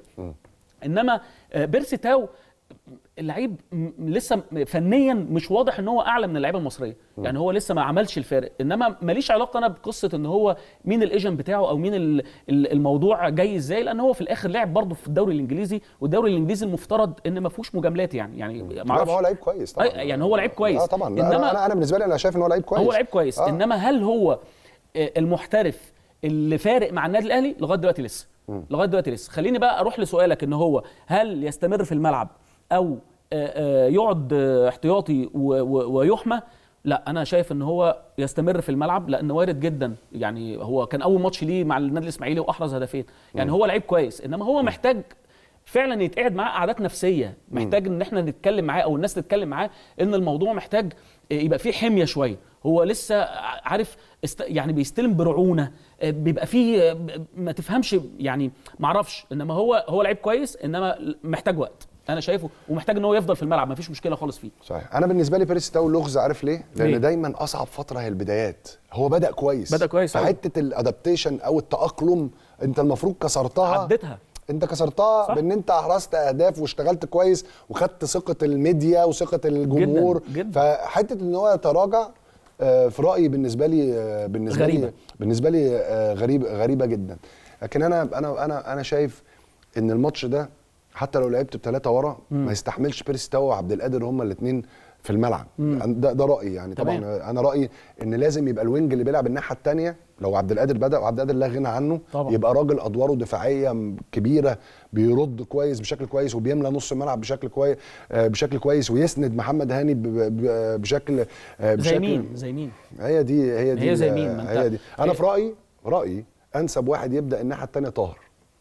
انما آه، بيرسي تاو اللعيب م- لسه م- فنيا مش واضح ان هو اعلى من اللعيبه المصريه يعني هو لسه ما عملش الفارق انما ماليش علاقه انا بقصه ان هو مين الايجنت بتاعه او مين ال- ال- الموضوع جاي ازاي لان هو في الاخر لعب برضه في الدوري الانجليزي والدوري الانجليزي المفترض ان ما فيهوش مجاملات يعني يعني ما لا ما اعرفش هو لعيب كويس طبعا أي- يعني هو لعيب كويس. اه طبعا لا إنما- انا انا, أنا بالنسبه لي انا شايف ان هو لعيب كويس هو لعيب كويس آه. آه. انما هل هو آه، المحترف اللي فارق مع النادي الاهلي لغايه دلوقتي لسه لغايه دلوقتي لسه خليني بقى اروح لسؤالك ان هو هل يستمر في الملعب او آه، آه، يقعد آه، احتياطي و- و- ويحمى لا انا شايف ان هو يستمر في الملعب لان وارد جدا يعني هو كان اول ماتش ليه مع النادي الاسماعيلي واحرز هدفين يعني هو لعيب كويس انما هو محتاج فعلا يتقعد معاه قعدات نفسيه محتاج ان احنا نتكلم معاه او الناس تتكلم معاه ان الموضوع محتاج يبقى فيه حميه شويه هو لسه عارف است... يعني بيستلم برعونه بيبقى فيه ما تفهمش يعني ما اعرفش انما هو هو لعيب كويس انما محتاج وقت انا شايفه ومحتاج ان هو يفضل في الملعب مفيش مشكله خالص فيه صحيح انا بالنسبه لي بيريس تاو لغز عارف ليه لان ليه؟ دايما اصعب فتره هي البدايات هو بدا كويس بدأ كويس أوي. فحته الادابتيشن او التاقلم انت المفروض كسرتها عدتها انت كسرتها صح. بان انت احرزت اهداف واشتغلت كويس وخدت ثقه الميديا وثقه الجمهور جداً، جداً. فحته ان هو يتراجع آه، في رايي بالنسبه لي آه، بالنسبه غريبة. لي بالنسبه لي آه، غريب غريبه جدا لكن انا انا انا انا شايف ان الماتش ده حتى لو لعبت بثلاثه ورا ما يستحملش بيرس تاو وعبد القادر هما الاثنين في الملعب ده ده رايي يعني طبعا تمام. انا رايي ان لازم يبقى الوينج اللي بيلعب الناحيه الثانيه لو عبد القادر بدا وعبد القادر لا غنى عنه طبعا. يبقى راجل ادواره دفاعيه م- كبيره بيرد كويس بشكل كويس وبيملى نص الملعب بشكل كويس بشكل كويس ويسند محمد هاني ب- ب- بشكل آه، زي بشكل مين زي مين هي دي هي دي هي زي ال- مين؟ ما انت- هي دي انا هي- في رايي رايي انسب واحد يبدا الناحيه الثانيه طاهر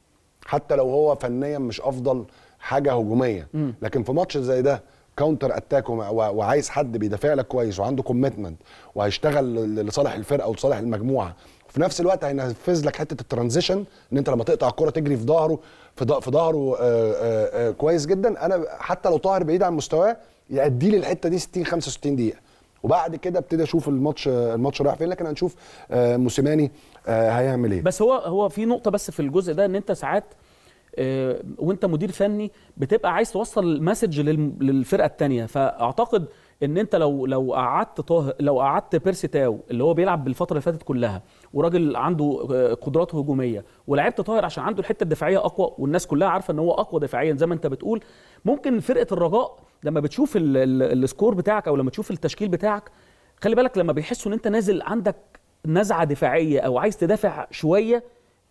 حتى لو هو فنيا مش افضل حاجه هجوميه لكن في ماتش زي ده كاونتر اتاك ومع- و- وعايز حد بيدافع لك كويس وعنده كوميتمنت وهيشتغل ل- لصالح الفرقه ولصالح المجموعه وفي نفس الوقت هينفذ لك حته الترانزيشن ان انت لما تقطع الكره تجري في ظهره في ظ- في ظهره آه، آه، آه، كويس جدا انا حتى لو طاهر بعيد عن مستواه يأدي لي الحته دي 60 65 دقيقه وبعد كده ابتدي اشوف الماتش الماتش رايح فين لكن هنشوف آه، موسيماني آه، هيعمل ايه بس هو هو في نقطه بس في الجزء ده ان انت ساعات آه، وانت مدير فني بتبقى عايز توصل مسج للفرقه الثانيه فاعتقد ان انت لو لو قعدت طه لو قعدت بيرسي تاو اللي هو بيلعب بالفتره اللي فاتت كلها وراجل عنده آه، قدرات هجوميه ولعبت طاهر عشان عنده الحته الدفاعيه اقوى والناس كلها عارفه ان هو اقوى دفاعيا زي ما انت بتقول ممكن فرقه الرجاء لما بتشوف ال- ال- السكور بتاعك او لما تشوف التشكيل بتاعك خلي بالك لما بيحسوا ان انت نازل عندك نزعه دفاعيه او عايز تدافع شويه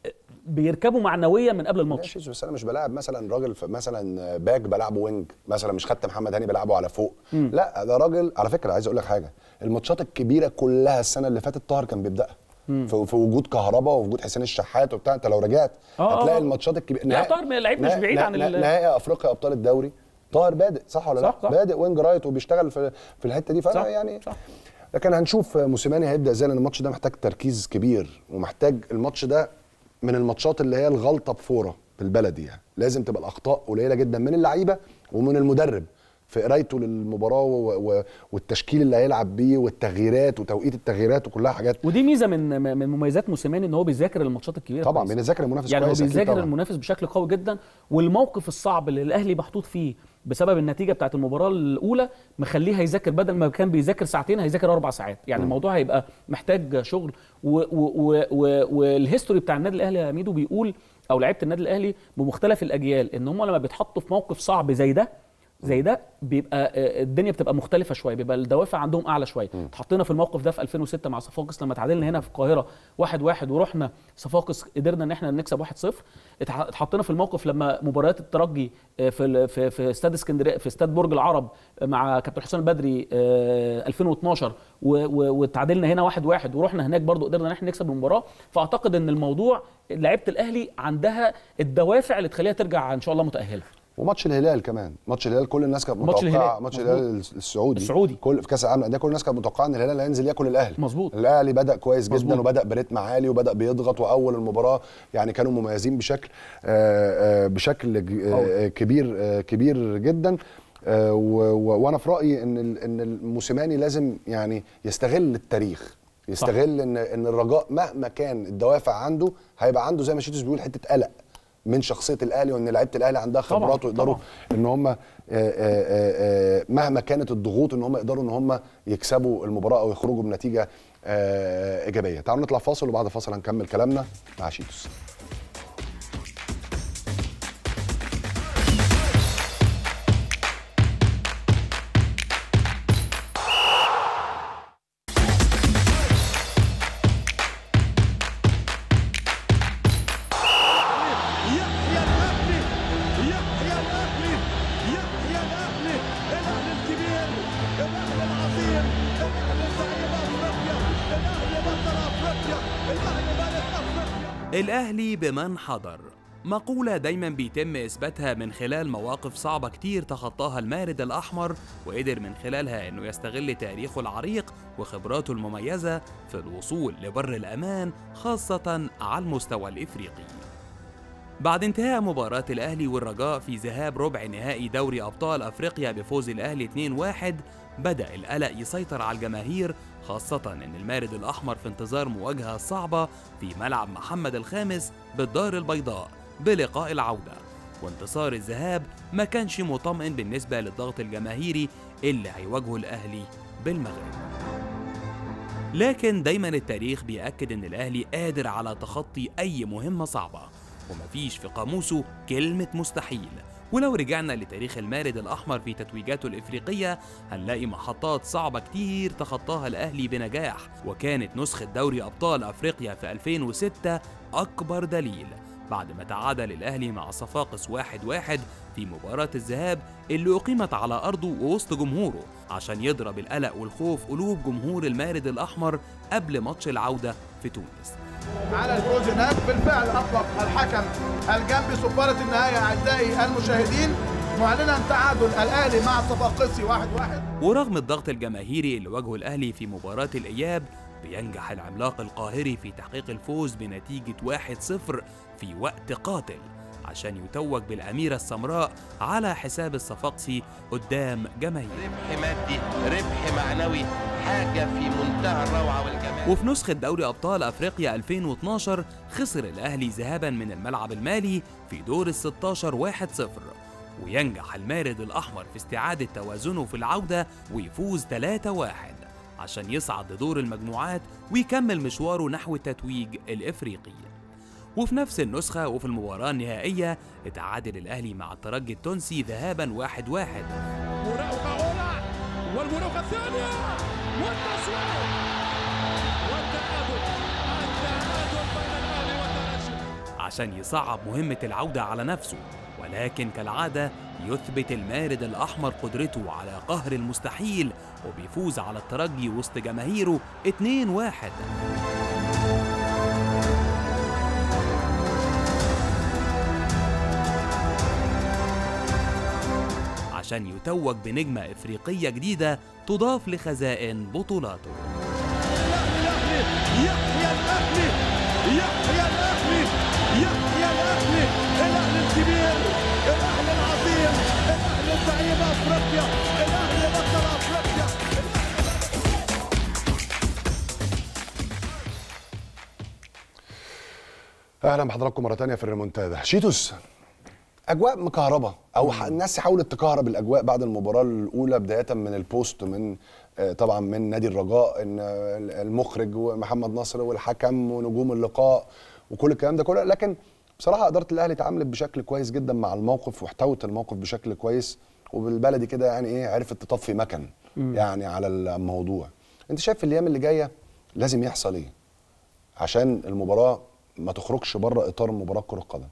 بيركبوا معنويا من قبل الماتش ماشي بس انا مش بلاعب مثلا راجل في مثلا باك بلعبه وينج مثلا مش خدت محمد هاني بلعبه على فوق لا ده راجل على فكره عايز اقول لك حاجه الماتشات الكبيره كلها السنه اللي فاتت طاهر كان بيبداها في, في وجود كهربا وفي وجود حسين الشحات وبتاع انت لو رجعت آه، هتلاقي آه. الماتشات الكبيره لا، طاهر لعيب مش بعيد عن ال- نهائي افريقيا ابطال الدوري طاهر بادئ صح ولا صح، لا صح. بادئ وينج رايت وبيشتغل في في الحته دي صح، فانا يعني صح. لكن هنشوف موسيماني هيبدا ازاي لان الماتش ده محتاج تركيز كبير ومحتاج الماتش ده من الماتشات اللي هي الغلطه بفوره بالبلدي يعني لازم تبقى الاخطاء قليله جدا من اللعيبه ومن المدرب في قرايته للمباراه و... و... والتشكيل اللي هيلعب بيه والتغييرات وتوقيت التغييرات وكلها حاجات ودي ميزه من من مميزات موسيماني ان هو بيذاكر الماتشات الكبيره طبعا كويس. بنذاكر المنافس يعني هو كويس أكيد بيذاكر طبعاً. المنافس بشكل قوي جدا والموقف الصعب اللي الاهلي محطوط فيه بسبب النتيجه بتاعت المباراه الاولى مخليه هيذاكر بدل ما كان بيذاكر ساعتين هيذاكر اربع ساعات يعني الموضوع هيبقى محتاج شغل و- و- و- و- والهيستوري بتاع النادي الاهلي يا ميدو بيقول او لعيبه النادي الاهلي بمختلف الاجيال ان هم لما بيتحطوا في موقف صعب زي ده زي ده بيبقى آه، الدنيا بتبقى مختلفه شويه بيبقى الدوافع عندهم اعلى شويه اتحطينا في الموقف ده في 2006 مع صفاقس لما تعادلنا هنا في القاهره 1 1 ورحنا صفاقس قدرنا ان احنا نكسب 1 0 اتحطينا في الموقف لما مباريات الترجي آه، في ال- في في استاد اسكندريه في استاد برج العرب مع كابتن حسام البدري آه، 2012 و- و- وتعادلنا هنا 1 1 ورحنا هناك برضو قدرنا ان احنا نكسب المباراه فاعتقد ان الموضوع لعيبه الاهلي عندها الدوافع اللي تخليها ترجع ان شاء الله متاهله وماتش الهلال كمان ماتش الهلال كل الناس كانت ماتش متوقعه الهلال، ماتش مظبوط. الهلال السعودي السعودي. كل في كاس العالم للانديه كل الناس كانت متوقعه ان الهلال هينزل ياكل الاهلي مظبوط. الاهلي بدا كويس جدا مظبوط. وبدا بريتم عالي وبدا بيضغط واول المباراه يعني كانوا مميزين بشكل آه، آه، بشكل ج- آه، كبير آه، كبير جدا آه، و- و- وانا في رايي ان ال- ان الموسيماني لازم يعني يستغل التاريخ يستغل ان ان الرجاء مهما كان الدوافع عنده هيبقى عنده زي ما شيتوس بيقول حته قلق من شخصيه الاهلي وان لعيبه الاهلي عندها طبعاً، خبرات ويقدروا طبعاً. ان هم مهما كانت الضغوط ان هم يقدروا ان هم يكسبوا المباراه او يخرجوا بنتيجه آه، ايجابيه تعالوا نطلع فاصل وبعد فاصل هنكمل كلامنا مع شيتوس يحيى الاهلي يحيى الاهلي يحيى الاهلي الاهلي الكبير الاهلي العظيم الاهلي زعيم افريقيا الاهلي بطل افريقيا الاهلي ملك افريقيا الأهلي بمن حضر مقولة دايما بيتم إثباتها من خلال مواقف صعبة كتير تخطاها المارد الأحمر وقدر من خلالها إنه يستغل تاريخه العريق وخبراته المميزة في الوصول لبر الأمان خاصة على المستوى الإفريقي بعد انتهاء مباراة الأهلي والرجاء في ذهاب ربع نهائي دوري أبطال أفريقيا بفوز الأهلي 2-1 بدأ القلق يسيطر على الجماهير خاصة إن المارد الأحمر في انتظار مواجهة صعبة في ملعب محمد الخامس بالدار البيضاء بلقاء العودة وانتصار الذهاب ما كانش مطمئن بالنسبة للضغط الجماهيري اللي هيواجهه الأهلي بالمغرب لكن دايما التاريخ بيأكد إن الأهلي قادر على تخطي أي مهمة صعبة ومفيش في قاموسه كلمة مستحيل ولو رجعنا لتاريخ المارد الأحمر في تتويجاته الإفريقية هنلاقي محطات صعبة كتير تخطاها الأهلي بنجاح وكانت نسخة دوري أبطال أفريقيا في 2006 أكبر دليل بعد ما تعادل الأهلي مع صفاقس واحد واحد في مباراة الذهاب اللي أقيمت على أرضه ووسط جمهوره عشان يضرب القلق والخوف قلوب جمهور المارد الأحمر قبل ماتش العودة في تونس على الفوز هناك بالفعل اطلق الحكم الجنبي صفاره النهايه اعزائي المشاهدين معلنا تعادل الاهلي مع الصفاقسي واحد واحد ورغم الضغط الجماهيري اللي واجهه الأهلي في مباراة الإياب بينجح العملاق القاهري في تحقيق الفوز بنتيجة 1-0 في وقت قاتل عشان يتوج بالأميرة السمراء على حساب الصفاقسي قدام جماهير ربح مادي ربح معنوي حاجة في منتهى الروعة والجمال وفي نسخة دوري أبطال أفريقيا 2012 خسر الأهلي ذهابا من الملعب المالي في دور ال 16 1-0 وينجح المارد الأحمر في استعادة توازنه في العودة ويفوز 3-1 عشان يصعد لدور المجموعات ويكمل مشواره نحو التتويج الإفريقي وفي نفس النسخة وفي المباراة النهائية اتعادل الأهلي مع الترجي التونسي ذهابا واحد واحد مراوغة أولى والمراوغة الثانية والتصوير والتعادل التعادل بين الأهلي والترجي عشان يصعب مهمة العودة على نفسه ولكن كالعادة يثبت المارد الأحمر قدرته على قهر المستحيل وبيفوز على الترجي وسط جماهيره 2-1 عشان يتوج بنجمة إفريقية جديدة تضاف لخزائن بطولاته الأهلي يحيى الأهلي يحيى الأهلي يحيى الأهلي الأهلي الكبير الأهلي العظيم الأهلي زعيم أفريقيا الأهلي بطل أفريقيا اهلا بحضراتكم مره تانية في الريمونتادا شيتوس اجواء مكهربه او ح- الناس حاولت تكهرب الاجواء بعد المباراه الاولى بدايه من البوست من آه، طبعا من نادي الرجاء ان آه، المخرج ومحمد نصر والحكم ونجوم اللقاء وكل الكلام ده كله لكن بصراحه اداره الاهلي اتعاملت بشكل كويس جدا مع الموقف واحتوت الموقف بشكل كويس وبالبلدي كده يعني ايه عرفت تطفي مكن يعني على الموضوع انت شايف الايام اللي جايه لازم يحصل ايه عشان المباراه ما تخرجش بره اطار مباراه كره قدم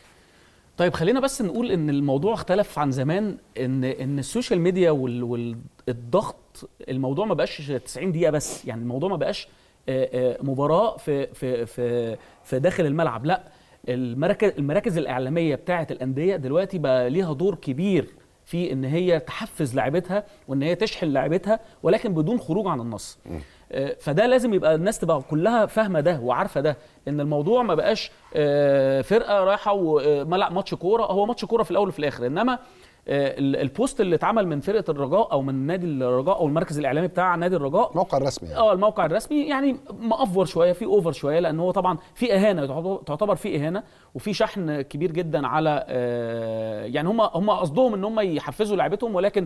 طيب خلينا بس نقول ان الموضوع اختلف عن زمان ان ان السوشيال ميديا والضغط الموضوع ما بقاش 90 دقيقه بس يعني الموضوع ما بقاش آه، آه، مباراه في في في في داخل الملعب لا المراكز المراكز الاعلاميه بتاعه الانديه دلوقتي بقى ليها دور كبير في ان هي تحفز لاعبتها وان هي تشحن لاعبتها ولكن بدون خروج عن النص آه، فده لازم يبقى الناس تبقى كلها فاهمه ده وعارفه ده ان الموضوع ما بقاش آه، فرقه رايحه وملعب ماتش كوره هو ماتش كوره في الاول وفي الاخر انما آه، ال- البوست اللي اتعمل من فرقه الرجاء او من نادي الرجاء او المركز الاعلامي بتاع نادي الرجاء الموقع الرسمي يعني. اه الموقع الرسمي يعني مأفور شويه في اوفر شويه لان هو طبعا في اهانه تعتبر- تعتبر في اهانه وفي شحن كبير جدا على آه، يعني هم هم قصدهم ان هم يحفزوا لعيبتهم ولكن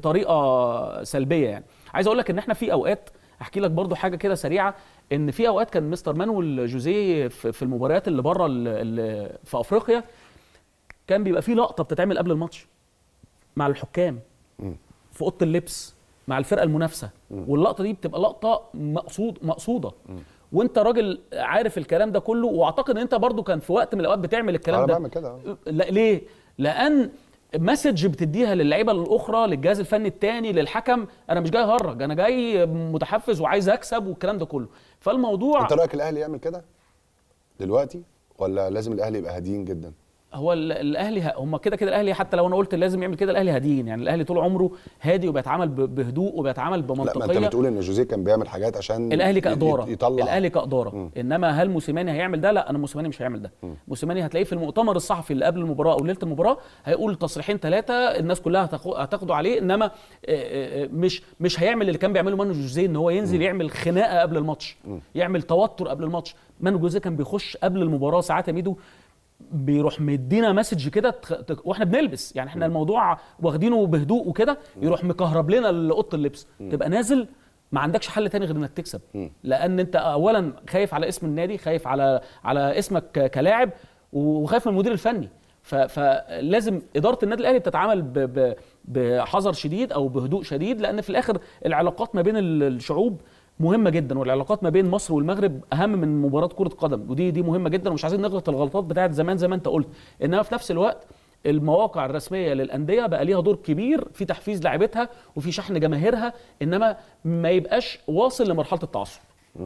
بطريقه سلبيه يعني عايز اقول لك ان احنا في اوقات احكي لك برضو حاجه كده سريعه ان في اوقات كان مستر مانويل جوزيه في في المباريات اللي بره ال- ال- في افريقيا كان بيبقى في لقطه بتتعمل قبل الماتش مع الحكام في اوضه اللبس مع الفرقه المنافسه واللقطه دي بتبقى لقطه مقصود مقصوده وانت راجل عارف الكلام ده كله واعتقد ان انت برضو كان في وقت من الاوقات بتعمل الكلام انا ده بعمل كده آه. لا ليه لان مسج بتديها للعيبه الاخرى للجهاز الفني الثاني للحكم انا مش جاي اهرج انا جاي متحفز وعايز اكسب والكلام ده كله فالموضوع انت رايك الاهلي يعمل كده دلوقتي ولا لازم الاهلي يبقى هاديين جدا هو ال- الاهلي ه- هم كده كده الاهلي حتى لو انا قلت لازم يعمل كده الاهلي هاديين يعني الاهلي طول عمره هادي وبيتعامل ب- بهدوء وبيتعامل لا ما انت بمنطقيه بتقول ان جوزيه كان بيعمل حاجات عشان الاهلي ي- كاداره يطلع الاهلي كاداره مم. انما هل موسيماني هيعمل ده لا انا موسيماني مش هيعمل ده موسيماني هتلاقيه في المؤتمر الصحفي اللي قبل المباراه او ليله المباراه هيقول تصريحين ثلاثه الناس كلها هتاخو- هتاخده عليه انما آه، آه، آه، مش مش هيعمل اللي كان بيعمله مانو جوزيه ان هو ينزل يعمل خناقه قبل الماتش يعمل توتر قبل الماتش مانو جوزيه كان بيخش قبل المباراه ساعات يا ميدو بيروح مدينا مسج كده تخ... تخ... واحنا بنلبس يعني احنا الموضوع واخدينه بهدوء وكده يروح مكهرب لنا لاوضه اللبس تبقى نازل ما عندكش حل تاني غير انك تكسب لان انت اولا خايف على اسم النادي خايف على على اسمك ك- كلاعب وخايف من المدير الفني ف... فلازم اداره النادي الاهلي بتتعامل ب... ب... بحذر شديد او بهدوء شديد لان في الاخر العلاقات ما بين ال- الشعوب مهمه جدا والعلاقات ما بين مصر والمغرب اهم من مباراه كره قدم ودي دي مهمه جدا ومش عايزين نغلط الغلطات بتاعت زمان زي ما انت قلت انما في نفس الوقت المواقع الرسميه للانديه بقى ليها دور كبير في تحفيز لاعبتها وفي شحن جماهيرها انما ما يبقاش واصل لمرحله التعصب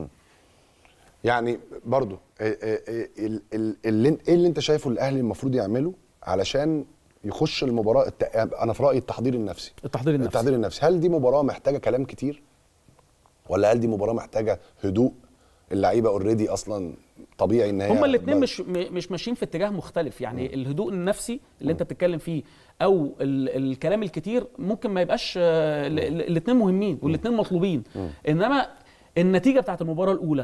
يعني برضو إيه- إيه- إيه- ال- ال- اللي ايه اللي انت شايفه الاهلي المفروض يعمله علشان يخش المباراه الت... انا في رايي التحضير النفسي التحضير النفسي التحضير النفسي هل دي مباراه محتاجه كلام كتير ولا هل دي مباراه محتاجه هدوء اللعيبه اوريدي اصلا طبيعي ان هي هما الاثنين مش م- مش ماشيين في اتجاه مختلف يعني الهدوء النفسي اللي انت بتتكلم فيه او ال الكلام الكتير ممكن ما يبقاش الاثنين مهمين والاثنين مطلوبين انما النتيجه بتاعت المباراه الاولى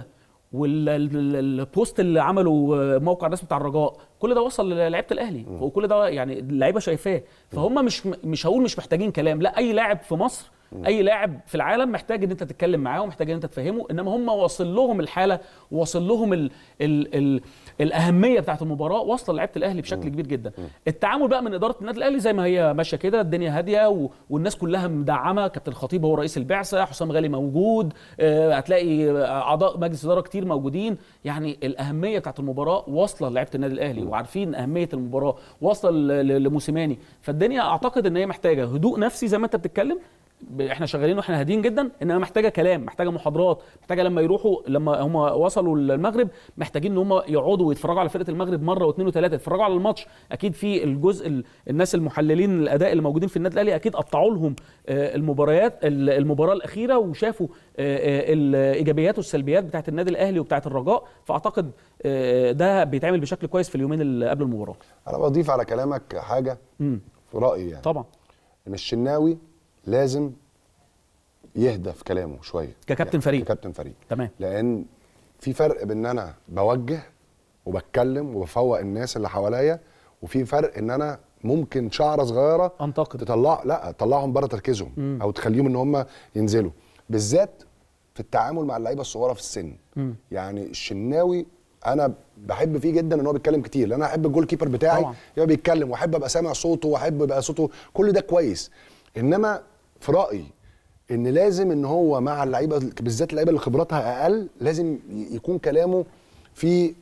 والبوست اللي عمله موقع الرسمي بتاع الرجاء كل ده وصل للعيبه الاهلي وكل ده يعني اللعيبه شايفاه فهم مش مش هقول مش محتاجين كلام لا اي لاعب في مصر اي لاعب في العالم محتاج ان انت تتكلم معاه ومحتاج ان انت تفهمه انما هم واصل لهم الحاله واصل لهم ال ال ال الاهميه بتاعت المباراه واصله لعيبه الاهلي بشكل كبير جدا التعامل بقى من اداره النادي الاهلي زي ما هي ماشيه كده الدنيا هاديه و... والناس كلها مدعمه كابتن الخطيب هو رئيس البعثه حسام غالي موجود آه، هتلاقي اعضاء مجلس اداره كتير موجودين يعني الاهميه بتاعت المباراه واصله لعيبه النادي الاهلي وعارفين اهميه المباراه واصله ل- ل- لموسيماني فالدنيا اعتقد ان هي محتاجه هدوء نفسي زي ما انت بتتكلم ب- احنا شغالين واحنا هاديين جدا انما محتاجه كلام محتاجه محاضرات محتاجه لما يروحوا لما هم وصلوا المغرب محتاجين ان هم يقعدوا ويتفرجوا على فرقه المغرب مره واثنين وثلاثه يتفرجوا على الماتش اكيد في الجزء ال- الناس المحللين الاداء اللي موجودين في النادي الاهلي اكيد قطعوا لهم آه، المباريات ال- المباراه الاخيره وشافوا آه، آه، الايجابيات والسلبيات بتاعت النادي الاهلي وبتاعت الرجاء فاعتقد آه، ده بيتعمل بشكل كويس في اليومين اللي قبل المباراه انا بضيف على كلامك حاجه امم في رايي يعني طبعا ان الشناوي لازم يهدى في كلامه شويه ككابتن فريق. ككابتن فريق تمام لان في فرق بين ان انا بوجه وبتكلم وبفوق الناس اللي حواليا وفي فرق ان انا ممكن شعره صغيره انتقد تطلع لا تطلعهم بره تركيزهم مم. او تخليهم ان هم ينزلوا بالذات في التعامل مع اللعيبه الصغيره في السن مم. يعني الشناوي انا بحب فيه جدا ان هو بيتكلم كتير لان انا احب الجول كيبر بتاعي طبعا. يبقى بيتكلم واحب ابقى سامع صوته واحب يبقى صوته كل ده كويس انما في رايي ان لازم ان هو مع اللعيبه بالذات اللعيبه اللي خبراتها اقل لازم ي- يكون كلامه في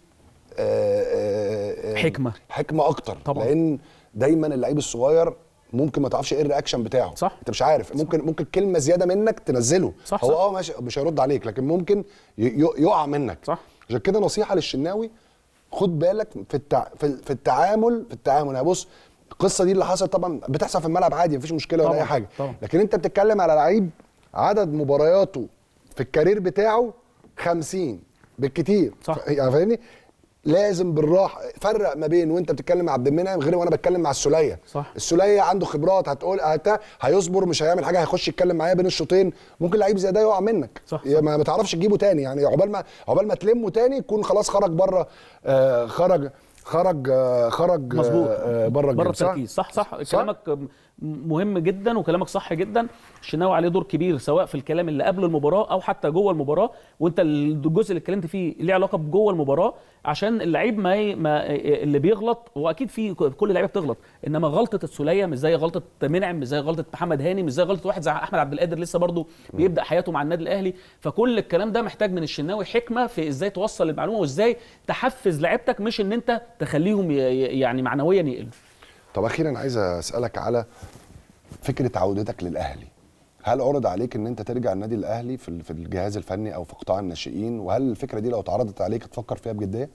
حكمة. حكمه اكتر طبعا. لان دايما اللعيب الصغير ممكن ما تعرفش ايه الرياكشن بتاعه صح. انت مش عارف ممكن ممكن كلمه زياده منك تنزله صح، هو صح. اه ماشي مش هيرد عليك لكن ممكن ي- ي- يقع منك صح. عشان كده نصيحه للشناوي خد بالك في التع... في في التعامل في التعامل يعني بص القصه دي اللي حصلت طبعا بتحصل في الملعب عادي مفيش مشكله ولا طبعاً، اي حاجه طبعاً. لكن انت بتتكلم على لعيب عدد مبارياته في الكارير بتاعه 50 بالكتير صح. ف- يعني فاهمني لازم بالراحه فرق ما بين وانت بتتكلم مع عبد المنعم غير وانا بتكلم مع السوليه صح. السوليه عنده خبرات هتقول هت... هيصبر مش هيعمل حاجه هيخش يتكلم معايا بين الشوطين ممكن لعيب زي ده يقع منك صح، يا ما ما تعرفش تجيبه تاني يعني عقبال ما عقبال ما تلمه تاني يكون خلاص خرج بره آه خرج خرج آه خرج مظبوط آه بره بره الجيم، صح؟ التركيز صح صح كلامك م- مهم جدا وكلامك صح جدا الشناوي عليه دور كبير سواء في الكلام اللي قبل المباراه او حتى جوه المباراه وانت الجزء اللي اتكلمت فيه ليه علاقه بجوه المباراه عشان اللعيب ما, ي... ما اللي بيغلط هو اكيد في كل اللعيبه بتغلط انما غلطه السوليه مش زي غلطه منعم مش زي غلطه محمد هاني مش زي غلطه واحد زي احمد عبد القادر لسه برضه بيبدا حياته مع النادي الاهلي فكل الكلام ده محتاج من الشناوي حكمه في ازاي توصل المعلومه وازاي تحفز لعيبتك مش ان انت تخليهم ي... ي- يعني معنويا يقلوا طب اخيرا عايز اسالك على فكره عودتك للاهلي هل عرض عليك ان انت ترجع النادي الاهلي في ال- في الجهاز الفني او في قطاع الناشئين وهل الفكره دي لو اتعرضت عليك تفكر فيها بجديه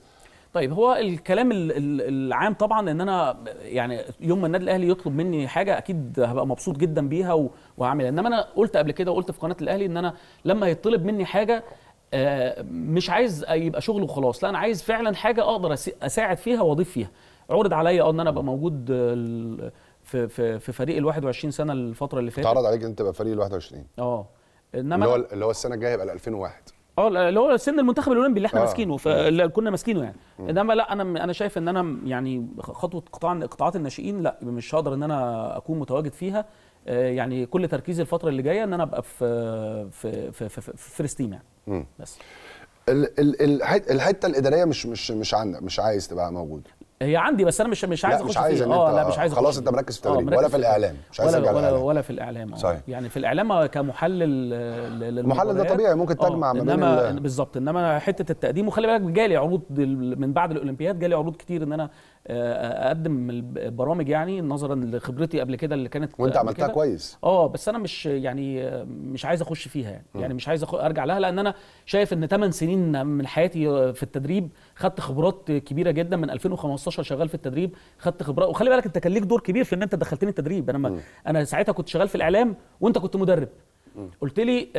طيب هو الكلام ال- ال- العام طبعا ان انا يعني يوم ما النادي الاهلي يطلب مني حاجه اكيد هبقى مبسوط جدا بيها و- وهعملها انما انا قلت قبل كده وقلت في قناه الاهلي ان انا لما يطلب مني حاجه آه، مش عايز يبقى شغل وخلاص لا انا عايز فعلا حاجه اقدر أس- اساعد فيها واضيف فيها عرض عليا اه ان انا ابقى موجود آه، ال- في في في فريق ال 21 سنه الفتره اللي فاتت اتعرض عليك ان انت تبقى فريق ال 21 اه اللي انما هو اللي هو السنه الجايه يبقى ال 2001 اه لا، اللي هو سن المنتخب الاولمبي اللي احنا آه. ماسكينه فاللي كنا ماسكينه يعني انما لا انا انا شايف ان انا يعني خطوه قطاع قطاعات الناشئين لا مش هقدر ان انا اكون متواجد فيها آه، يعني كل تركيزي الفتره اللي جايه ان انا ابقى في في في في, في, في فيرست تيم يعني مم. بس ال- ال- الحت- الحته الاداريه مش مش مش عندك مش عايز تبقى موجود هي عندي بس انا مش مش عايز لا اخش مش عايز فيها. ان اه انت لا مش عايز خلاص أخش انت فيها. مركز في آه، التدريب مركز ولا في الاعلام مش عايز ولا ترجع ولا, للاعلام ولا في الاعلام آه. صحيح. يعني في الاعلام كمحلل آه، لل- المحلل ده للمباريات. طبيعي ممكن تجمع آه، ما بين انما ال- بالظبط انما حته التقديم وخلي بالك جالي عروض ال- من بعد الاولمبياد جالي عروض كتير ان انا آه، اقدم البرامج يعني نظرا لخبرتي قبل كده اللي كانت وانت قبل عملتها كده. كويس اه بس انا مش يعني آه، مش عايز اخش فيها يعني يعني مش عايز أخ- ارجع لها لان انا شايف ان 8 سنين من حياتي آه، في التدريب خدت خبرات كبيره جدا من 2015 شغال في التدريب خدت خبرات وخلي بالك انت كان ليك دور كبير في ان انت دخلتني التدريب انا ما انا ساعتها كنت شغال في الاعلام وانت كنت مدرب قلت لي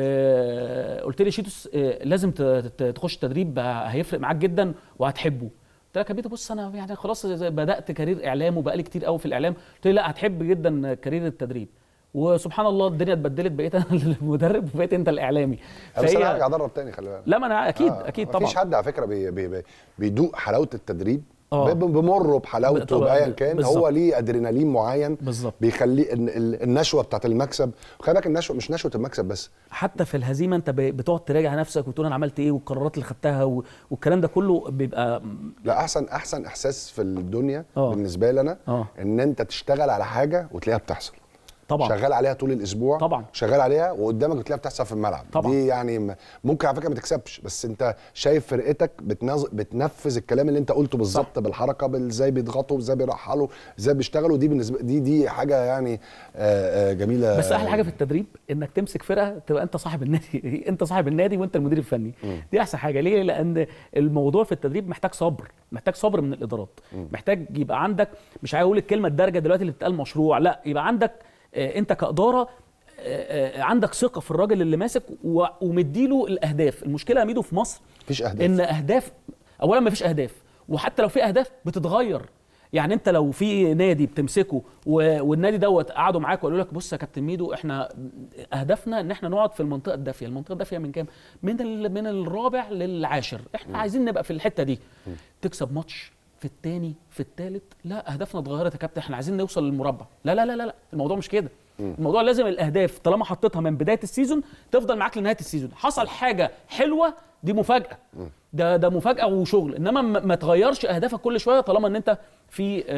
آه قلت لي شيتوس آه لازم ت- ت- تخش تدريب آه، هيفرق معاك جدا وهتحبه قلت لك يا بيتو بص انا يعني خلاص بدات كارير اعلام وبقالي كتير قوي في الاعلام قلت لي لا هتحب جدا كارير التدريب وسبحان الله الدنيا اتبدلت بقيت انا المدرب وبقيت انت الاعلامي بس انا هرجع ادرب تاني خلي بالك لا ما انا اكيد آه، اكيد طبعا مفيش حد على فكره بي بي بي بيدوق حلاوه التدريب آه. ب- بمره بحلاوته طبعاً، بايا كان بالظبط. هو ليه ادرينالين معين بالظبط. بيخليه ال- ال- النشوه بتاعت المكسب خلي بالك النشوه مش نشوه المكسب بس حتى في الهزيمه انت ب- بتقعد تراجع نفسك وتقول انا عملت ايه والقرارات اللي خدتها و- والكلام ده كله بيبقى لا احسن احسن احساس في الدنيا آه. بالنسبه لي انا اه ان انت تشتغل على حاجه وتلاقيها بتحصل طبعا شغال عليها طول الاسبوع طبعا. شغال عليها وقدامك بتلاقيها بتحصل في الملعب طبعا. دي يعني م- ممكن على فكره ما تكسبش بس انت شايف فرقتك بتنز... بتنفذ الكلام اللي انت قلته بالظبط بالحركه بال- ازاي بيضغطوا ازاي بيرحلوا ازاي بيشتغلوا دي بالنسبه دي دي حاجه يعني آه، آه، جميله بس احلى حاجه في التدريب انك تمسك فرقه تبقى انت صاحب النادي انت صاحب النادي وانت المدير الفني دي احسن حاجه ليه لان الموضوع في التدريب محتاج صبر محتاج صبر من الادارات محتاج يبقى عندك مش عايز اقول الكلمه الدارجه دلوقتي اللي بتقال مشروع لا يبقى عندك آه، انت كاداره آه، آه، عندك ثقه في الراجل اللي ماسك و- ومديله الاهداف المشكله يا ميدو في مصر مفيش اهداف ان اهداف اولا ما فيش اهداف وحتى لو في اهداف بتتغير يعني انت لو في نادي بتمسكه و- والنادي دوت قعدوا معاك وقالوا لك بص يا كابتن ميدو احنا اهدافنا ان احنا نقعد في المنطقه الدافيه المنطقه الدافيه من كام من ال- من الرابع للعاشر احنا عايزين نبقى في الحته دي تكسب ماتش في الثاني في الثالث لا اهدافنا اتغيرت يا كابتن احنا عايزين نوصل للمربع لا لا لا لا, لا. الموضوع مش كده الموضوع لازم الاهداف طالما حطيتها من بدايه السيزون تفضل معاك لنهايه السيزون حصل حاجه حلوه دي مفاجاه ده ده مفاجاه وشغل انما ما ما تغيرش اهدافك كل شويه طالما ان انت في آه،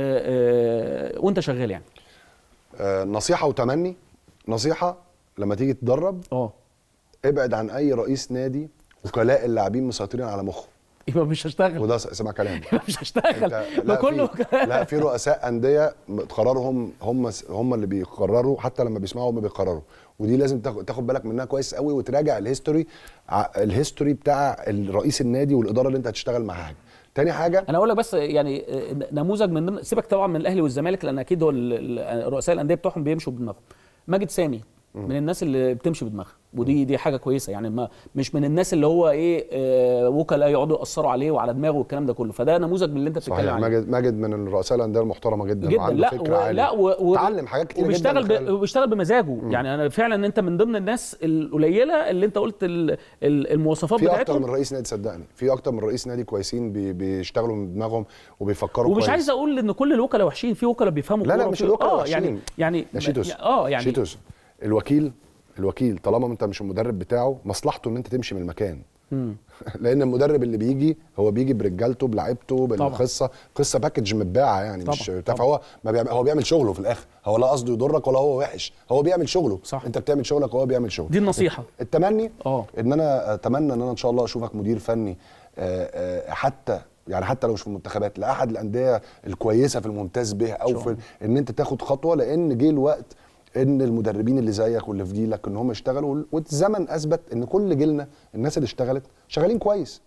آه، وانت شغال يعني آه، نصيحه وتمني نصيحه لما تيجي تدرب اه ابعد عن اي رئيس نادي وكلاء اللاعبين مسيطرين على مخه يبقى مش هشتغل وده س- اسمع كلامي يبقى مش هشتغل انت ما لا كله في لا في رؤساء انديه قرارهم هم هم اللي بيقرروا حتى لما بيسمعوا هم بيقرروا ودي لازم تاخد تاخد بالك منها كويس قوي وتراجع الهيستوري ع- الهيستوري بتاع رئيس النادي والاداره اللي انت هتشتغل معاها تاني حاجه انا اقول لك بس يعني آه، نموذج من ضمن سيبك طبعا من الاهلي والزمالك لان اكيد هو ال- ال- رؤساء الانديه بتوعهم بيمشوا بدماغهم ماجد سامي من الناس اللي بتمشي بدماغها ودي دي حاجه كويسه يعني ما مش من الناس اللي هو ايه آه، وكلاء يقعدوا ياثروا عليه وعلى دماغه والكلام ده كله فده نموذج من اللي انت بتتكلم صحيح عليه ماجد ماجد من الرؤساء الانديه المحترمه جدا, جدا وعنده لا فكر و... عالي لا و... و... اتعلم حاجات كتير وبيشتغل جدا ب... وبيشتغل بمزاجه يعني انا فعلا انت من ضمن الناس القليله اللي انت قلت ال... ال- المواصفات في اكتر بتاعتهم من رئيس نادي صدقني في اكتر من رئيس نادي كويسين بي بيشتغلوا من دماغهم وبيفكروا ومش كويس. عايز اقول ان كل الوكلاء وحشين في وكلاء بيفهموا لا لا كورة مش وفي- الوكلاء اه وحشين. يعني يعني يا شيتوس اه يعني شيتوس الوكيل الوكيل طالما انت مش المدرب بتاعه مصلحته ان انت تمشي من المكان مم. لان المدرب اللي بيجي هو بيجي برجالته بلعيبته بالقصه قصه باكج متباعه يعني طبعاً، مش بتاع طبعاً. فهو ما بيعمل هو بيعمل شغله في الاخر هو لا قصده يضرك ولا هو وحش هو بيعمل شغله صح. انت بتعمل شغلك وهو بيعمل شغله دي النصيحه التمني اه ان انا اتمنى ان انا ان شاء الله اشوفك مدير فني آه، آه، حتى يعني حتى لو مش في المنتخبات لاحد الانديه الكويسه في الممتاز به او شاء في الله. ان انت تاخد خطوه لان جه الوقت ان المدربين اللي زيك واللي في جيلك ان هم يشتغلوا والزمن اثبت ان كل جيلنا الناس اللي اشتغلت شغالين كويس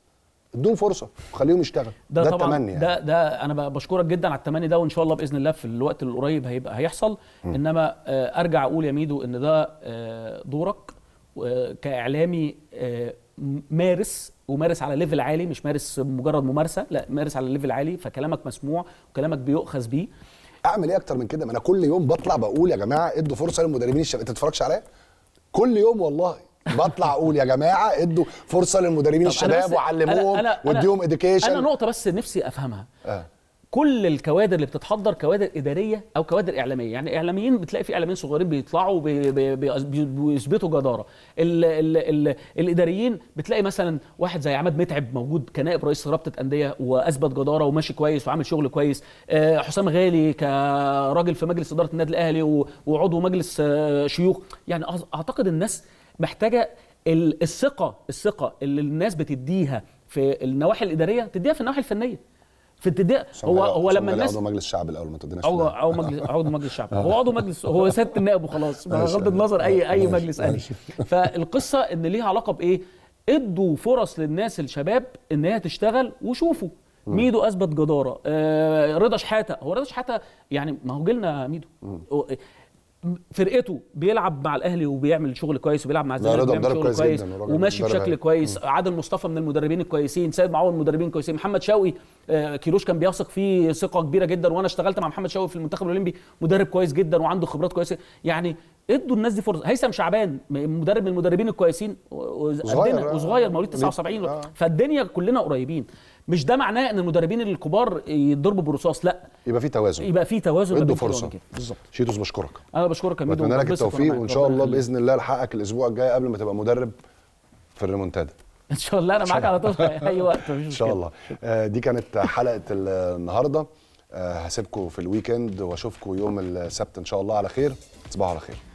ادوهم فرصه وخليهم يشتغل ده, ده طبعا التمني يعني. ده ده انا ب- بشكرك جدا على التمني ده وان شاء الله باذن الله في الوقت القريب هيبقى هيحصل انما آه، ارجع اقول يا ميدو ان ده آه، دورك آه، كاعلامي آه، م- مارس ومارس على ليفل عالي مش مارس مجرد ممارسه لا مارس على ليفل عالي فكلامك مسموع وكلامك بيؤخذ بيه اعمل ايه اكتر من كده ما انا كل يوم بطلع بقول يا جماعه ادوا فرصه للمدربين الشباب انت تتفرجش عليا كل يوم والله بطلع اقول يا جماعه ادوا فرصه للمدربين طب أنا الشباب بس- وعلموهم أنا- أنا- واديهم انا اديوكيشن نقطه بس نفسي افهمها آه. كل الكوادر اللي بتتحضر كوادر اداريه او كوادر اعلاميه يعني اعلاميين بتلاقي في اعلاميين صغيرين بيطلعوا بي- بي- بي- بيثبتوا جداره ال ال ال الاداريين بتلاقي مثلا واحد زي عماد متعب موجود كنائب رئيس رابطه انديه واثبت جداره وماشي كويس وعامل شغل كويس آه، حسام غالي كراجل في مجلس اداره النادي الاهلي و- وعضو مجلس آه، شيوخ يعني أعز- اعتقد الناس محتاجه ال- الثقه الثقه اللي الناس بتديها في النواحي الاداريه تديها في النواحي الفنيه في تديها هو هو لما الناس عضو مجلس الشعب الاول ما تديناش او فلان. او مجلس عضو مجلس الشعب هو عضو مجلس هو سياده النائب وخلاص ماشي. بغض النظر اي اي ماشي. مجلس اهلي ماشي. فالقصه ان ليها علاقه بايه ادوا فرص للناس الشباب ان هي تشتغل وشوفوا ميدو اثبت جداره آه رضا شحاته هو رضا شحاته يعني ما هو جيلنا ميدو هو- فرقته بيلعب مع الاهلي وبيعمل شغل كويس وبيلعب مع الزمالك رضا وبيعمل مدرب شغل كويس كويس جدا وراجل وماشي مدرب بشكل هايل. كويس عادل مصطفى من المدربين الكويسين سيد معوض من المدربين الكويسين محمد شوقي آه، كيروش كان بيثق فيه ثقه كبيره جدا وانا اشتغلت مع محمد شوقي في المنتخب الاولمبي مدرب كويس جدا وعنده خبرات كويسه يعني ادوا الناس دي فرصه هيثم شعبان م- مدرب من المدربين الكويسين و- صغير، وقدنا آه. وصغير مواليد 79 آه. فالدنيا كلنا قريبين مش ده معناه ان المدربين الكبار يضربوا برصاص لا يبقى في توازن يبقى في توازن ما ادوا بين كده فرصه وبين كده. بالظبط شيتوس بشكرك انا بشكرك يا ميدو بتمنى لك وبنبسط وأنا التوفيق معاك. وان شاء ربنا الله يخليك. باذن الله الحقك الاسبوع الجاي قبل ما تبقى مدرب في الريمونتادا ان شاء الله انا معاك على طول في اي وقت مفيش ان شاء مشكلة. الله آه، دي كانت حلقه النهارده آه، هسيبكم في الويكند واشوفكم يوم السبت ان شاء الله على خير تصبحوا على خير